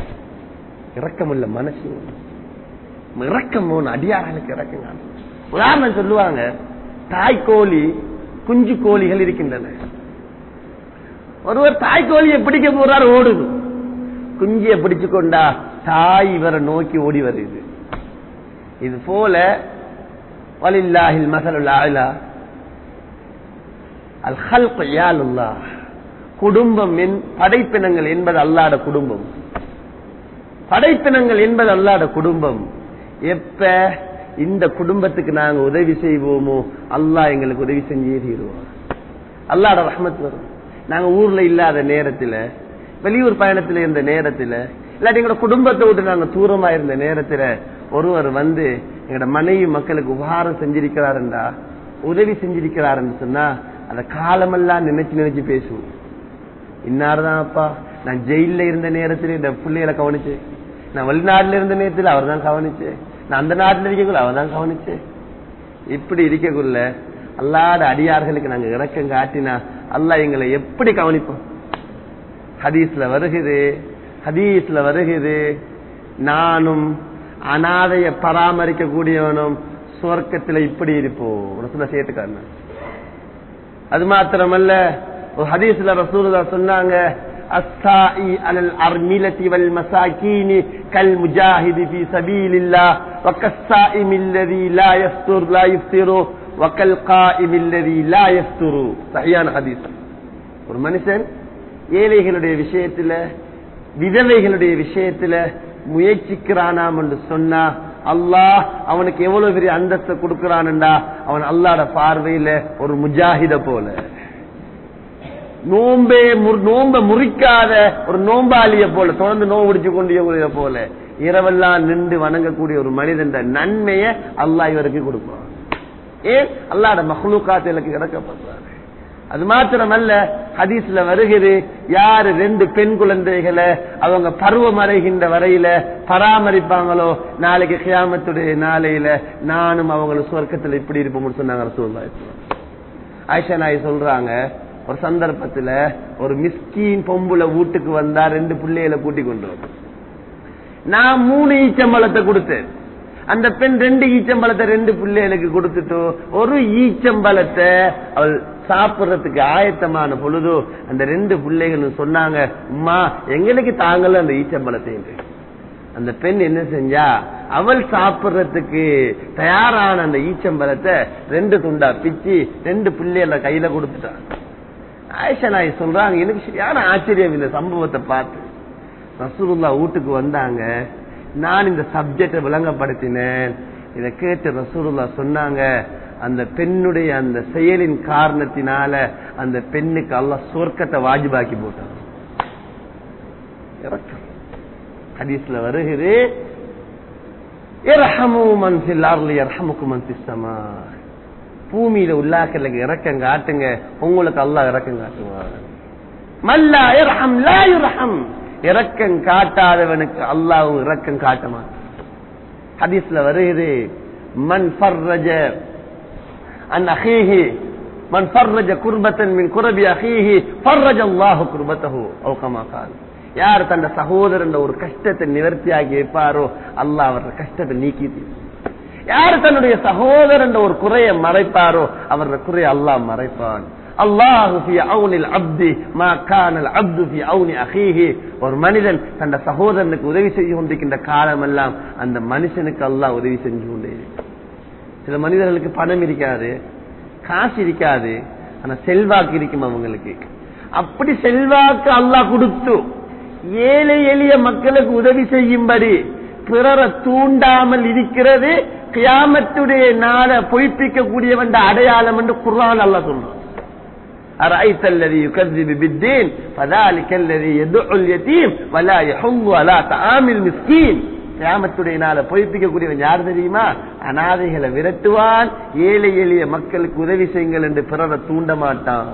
இறக்கமுள்ள மனசு இறக்கம் அடியார்களுக்கு இறக்கங்க உதாரணம் சொல்லுவாங்க தாய் கோழி குஞ்சு கோழிகள் இருக்கின்றன ஒருவர் தாய் கோழியை பிடிக்க போறார் ஓடுது குஞ்சிய பிடிச்சு கொண்டா தாய் இவரை நோக்கி ஓடி வருது இது போல வலில்லாஹில் மசலுல் ஆலா அல் ஹல்க் யாலுல்லா குடும்பம் படைப்பினங்கள் என்பது அல்லாட குடும்பம் படைப்பினங்கள் என்பது அல்லாட குடும்பம் எப்ப இந்த குடும்பத்துக்கு நாங்க உதவி செய்வோமோ அல்லாஹ் எங்களுக்கு உதவி செஞ்சே தீருவோம் அல்லாட ரஹமத் வரும் நாங்க ஊர்ல இல்லாத நேரத்துல வெளியூர் பயணத்துல இருந்த நேரத்துல இல்லாட்டி எங்களோட குடும்பத்தை விட்டு நாங்க தூரமா இருந்த நேரத்துல ஒருவர் வந்து எங்களோட மனைவி மக்களுக்கு உபகாரம் செஞ்சிருக்கிறாருண்டா உதவி செஞ்சிருக்கிறாருன்னு சொன்னா அந்த காலமெல்லாம் நினைச்சு நினைச்சு பேசுவோம் இன்னார்தான் அப்பா நான் ஜெயில இருந்த நேரத்துல இந்த பிள்ளைகளை கவனிச்சு நான் வெளிநாட்டுல இருந்த நேரத்தில் அவர் தான் கவனிச்சு நான் அந்த நாட்டுல இருக்கக்குள்ள அவர் தான் கவனிச்சு இப்படி இருக்கக்குள்ள அல்லாத அடியார்களுக்கு நாங்க இறக்கம் காட்டினா அல்லா எங்களை எப்படி கவனிப்போம் ஹதீஸ்ல வருகுது ஹதீஸ்ல வருகுது நானும் அனாதைய பராமரிக்க கூடியவனும் சொர்க்கத்துல இப்படி இருப்போம் ரசூல சேர்த்துக்காரு அது மாத்திரமல்ல ஒரு ஹதீஸ்ல ரசூலுல்லா சொன்னாங்க السائي على الأرملة والمساكين كالمجاهد في سبيل الله وكالسائم الذي لا يفطر لا يفطر وكالقائم الذي لا يفطر صحيحان حديث ஒரு மனுஷன் ஏழைகளுடைய விஷயத்துல விதவைகளுடைய விஷயத்துல முயற்சிக்கிறானாம் என்று சொன்னா அல்லாஹ் அவனுக்கு எவ்வளவு பெரிய அந்தஸ்தை கொடுக்கிறான்டா அவன் அல்லாட பார்வையில ஒரு முஜாஹித போல நோம்பே முற்- நோம்ப முறிக்காத ஒரு நோம்பாளிய போல தொடர்ந்து நோம்பு பிடிச்சு கொண்டிய போல இரவெல்லாம் நின்று வணங்கக்கூடிய ஒரு மனிதன் நன்மையை அல்லாஹ் இவருக்கு கொடுப்பான் ஏன் அல்லாட மஹ்லூக்காத்திலுக்கு இறக்கப்படுறாரு அது மாத்திரமல்ல ஹதீஸ்ல வருகிறது யாரு ரெண்டு பெண் குழந்தைகளை அவங்க பருவம் அடைகின்ற வரையில பராமரிப்பாங்களோ நாளைக்கு கியாமத்துடைய நாளையில நானும் அவங்களும் சுவர்க்கத்துல இப்படி இருப்போம்னு சொன்னாங்க ரசூலுல்லாஹி ஸல்லல்லாஹு அலைஹி வஸல்லம். ஆயிஷா நாய் சொல்றாங்க ஒரு சந்தர்ப்பத்துல ஒரு மிஸ்கீன் பொம்புல வீட்டுக்கு வந்தா ரெண்டு பிள்ளைகளை கூட்டி கொண்டு வரும் நான் மூணு ஈச்சம்பழத்தை கொடுத்தேன் அந்த பெண் ரெண்டு ஈச்சம்பழத்தை ரெண்டு பிள்ளைகளுக்கு கொடுத்துட்டு ஒரு ஈச்சம்பழத்தை அவள் சாப்பிடுறதுக்கு ஆயத்தமான பொழுதோ அந்த ரெண்டு பிள்ளைகளும் சொன்னாங்க உம்மா எங்களுக்கு தாங்கல அந்த ஈச்சம்பழத்தை என்று அந்த பெண் என்ன செஞ்சா அவள் சாப்பிடுறதுக்கு தயாரான அந்த ஈச்சம்பழத்தை ரெண்டு துண்டா பிச்சு ரெண்டு பிள்ளைகள கையில கொடுத்துட்டான் ஆயிஷா நாய் சொல்றாங்க எனக்கு சரியான ஆச்சரியம் இந்த சம்பவத்தை பார்த்து ரசூலுல்லா வீட்டுக்கு வந்தாங்க நான் இந்த சப்ஜெக்ட விளங்கப்படுத்தினேன் இதை கேட்டு ரசூலுல்லா சொன்னாங்க அந்த பெண்ணுடைய அந்த செயலின் காரணத்தினால அந்த பெண்ணுக்கு அல்லாஹ் சொர்க்கத்தை வாஜிபாக்கி போட்டான் இறக்கம் ஹதீஸ்ல வருகிறது இர்ஹமு மன் ஃபில் அர்லி யர்ஹமுக்கும் மன் ஃபிஸ் ஸமா பூமியில உள்ளாக்களுக்கு இறக்கம் காட்டுங்க உங்களுக்கு அல்லாஹ் இறக்கம் காட்டுவான் மல்லா இர்ஹம் லா யுர்ஹம் இரக்கம் காட்டாதவனுக்கு அல்லாஹ் இரக்கம் காட்ட மாட்டான் ஹதீஸ்ல வருகிறது மன் ஃபர்ரஜ அன் அஹீஹி மன் ஃபர்ரஜ குர்பத்தன் மின் குரபி அஹீஹி ஃபர்ரஜ அல்லாஹு குர்பத்தஹு அவு கமா கால் யார் தந்த சகோதரன் ஒரு கஷ்டத்தை நிவர்த்தியாகி வைப்பாரோ அல்லாஹ் அவர கஷ்டத்தை நீக்கி தீர்ப்பான். யார் தன்னுடைய சகோதரன் ஒரு குறையை மறைப்பாரோ அவர குறையை அல்லாஹ் மறைப்பான் அல்லாஹு ஃபி அவுனில் அப்தி மா கானல் அப்து ஃபி அவுனி அஹீஹி ஒரு மனிதன் தன் சகோதரனுக்கு உதவி செய்து கொண்டிருக்கின்ற காலமெல்லாம் அந்த மனுஷனுக்கு அல்லாஹ் உதவி செஞ்சு கொண்டே இருக்கிறான். சில மனிதர்களுக்கு பணம் இருக்காது காசு இருக்காது ஆனா செல்வாக்கு இருக்கும் அவங்களுக்கு அப்படி செல்வாக்கு அல்லாஹ் கொடுத்து ஏழை எளிய மக்களுக்கு உதவி செய்யும்படி பிறரை தூண்டாமல் இருக்கிறது கியாமத்துடைய நாள பொய்ப்பிக்கக்கூடியவன் அடையாளம் என்று குர்ஆன் அல்லாஹ் சொல்றான் أرأيت الذي يكذب بالدين فذلك الذي يدعو اليتيم ولا يحض على طعام المسكين கியாமத்துடைய நாள பொய்ப்பிக்கக்கூடியவன் யார் தெரியுமா அனாதைகளை விரட்டுவான் ஏழை எளிய மக்களுக்கு உதவி செய்யுங்கள் என்று பிறரை தூண்ட மாட்டான்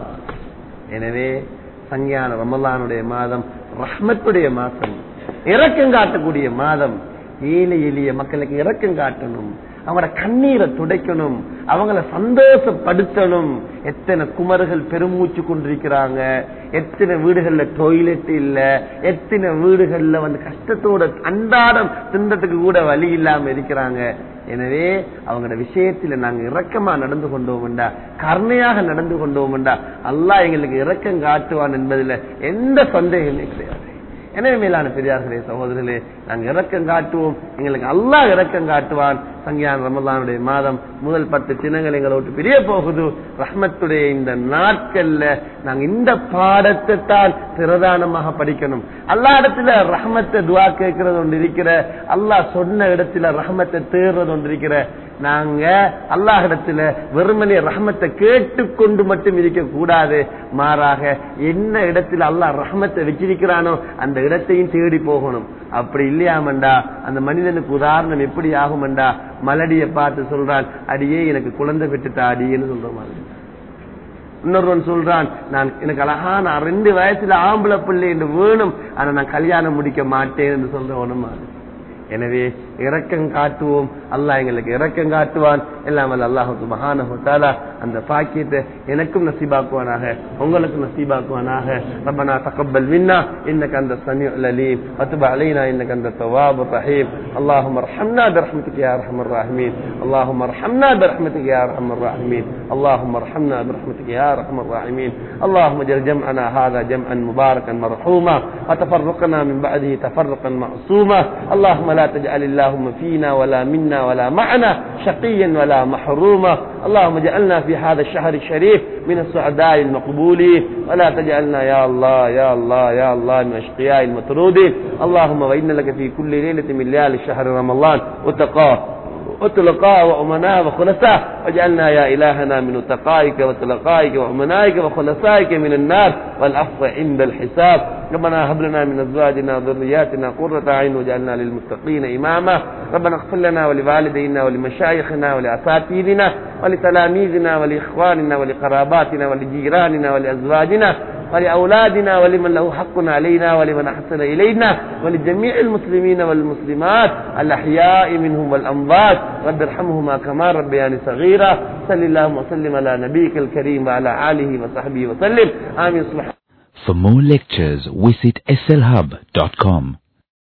எனவே சங்கியான ரமலானுடைய மாதம் ரஹ்மத்துடைய மாதம் இரக்கம் காட்டக்கூடிய மாதம் ஏழை எளிய மக்களுக்கு இரக்கம் காட்டணும் அவங்களோட கண்ணீரை துடைக்கணும் அவங்கள சந்தோஷப்படுத்தணும் எத்தனை குமர்கள் பெருமூச்சு கொண்டிருக்கிறாங்க எத்தனை வீடுகள்ல டொய்லெட் இல்ல எத்தனை வீடுகள்ல வந்து கஷ்டத்தோட அன்றாடம் திண்டத்துக்கு கூட வழி இல்லாம இருக்கிறாங்க எனவே அவங்களோட விஷயத்துல நாங்க இரக்கமா நடந்து கொண்டோம்டா கருணையாக நடந்து கொண்டோம்டா அல்லாஹ் எங்களுக்கு இரக்கம் காட்டுவான் என்பதுல எந்த சந்தேகமே கிடையாது எனவே மேலான பெரியார்களே சகோதரர்களே நாங்க இரக்கம் காட்டுவோம் எங்களுக்கு அல்லாஹ் இரக்கம் காட்டுவான் சங்கியான் ரமலானுடைய மாதம் முதல் பத்து தினங்கள் எங்களை விட்டு பிரிய போகுது ரஹ்மத்துடைய இந்த நாட்கள்ல நாங்க இந்த பாடத்தை தான் பிரதானமாக படிக்கணும் அல்லா இடத்துல ரஹ்மத்தை துவா கேட்கறது ஒன்று இருக்கிற அல்லாஹ் சொன்ன இடத்துல ரஹ்மத்தை தேர்றது ஒன்று இருக்கிற நாங்க அல்லாஹ் இடத்துல வெறுமனே ரஹ்மத்தை கேட்டுக்கொண்டு மட்டும் இருக்க கூடாது மாறாக என்ன இடத்துல அல்லாஹ் ரஹ்மத்தை வச்சிருக்கிறானோ அந்த இடத்தையும் தேடி போகணும் அப்படி இல்லையாமண்டா அந்த மனிதனுக்கு உதாரணம் எப்படி ஆகுமண்டா மலடிய பார்த்து சொல்றான் அடியே எனக்கு குழந்தை பெற்றுட்டா அடியேன்னு சொல்ற மாதிரி இன்னொருவன் சொல்றான் நான் எனக்கு அழகான ரெண்டு வயசுல ஆம்பளை பிள்ளை என்று வேணும் ஆனா நான் கல்யாணம் முடிக்க மாட்டேன் என்று சொல்றவனும் மாதிரி எனவே இரக்கம் காட்டுவோம் அல்லாஹ் எங்களுக்கு இரக்கம் காட்டுவான் எல்லாம் வல்ல அல்லாஹ் சுபஹானஹு தஆலா அந்த பாக்கியத்தை எனக்கும் நசீபாக்குவானாக உங்களுக்கும் நசீபாக்குவானாக ربنا تقبل منا انك انت السميع العليم وتب علينا انك انت التواب الرحيم اللهم ارحمنا برحمتك يا ارحم الراحمين اللهم ارحمنا برحمتك يا ارحم الراحمين اللهم ارحمنا برحمتك يا ارحم الراحمين اللهم اجعل جمعنا هذا جمعا مباركا مرحوما وتفرقنا من بعده تفرقا معصوما اللهم لا تجعل اللهم فينا ولا منا ولا معنا شقيا ولا محروما اللهم اجعلنا في هذا الشهر الشريف من السعداء المقبولين ولا تجعلنا يا الله يا الله يا الله من اشقياء المطرودين اللهم وإن لك في كل ليلة من ليالي شهر رمضان وتقاه وتلقاء وأمناء وخلصاء واجعلنا يا إلهنا من تقائك وتلقائك وأمنائك وخلصائك من النار والعفو عند الحساب ربنا هب لنا من أزواجنا وذرياتنا قرة عين واجعلنا للمتقين إماما ربنا اغفر لنا ولوالدينا ولمشايخنا ولأساتذتنا ولتلاميذنا ولإخواننا ولقراباتنا ولجيراننا ولأزواجنا ولأولادنا ولمن له حق علينا ولمن أحسن إلينا ولجميع المسلمين والمسلمات الأحياء منهم والأموات رب ارحمهما كما ربياني صغيرا صل اللهم وسلم على نبيك الكريم وعلى آله وصحبه وسلم آمين سبحانه For more lectures, visit slhub.com.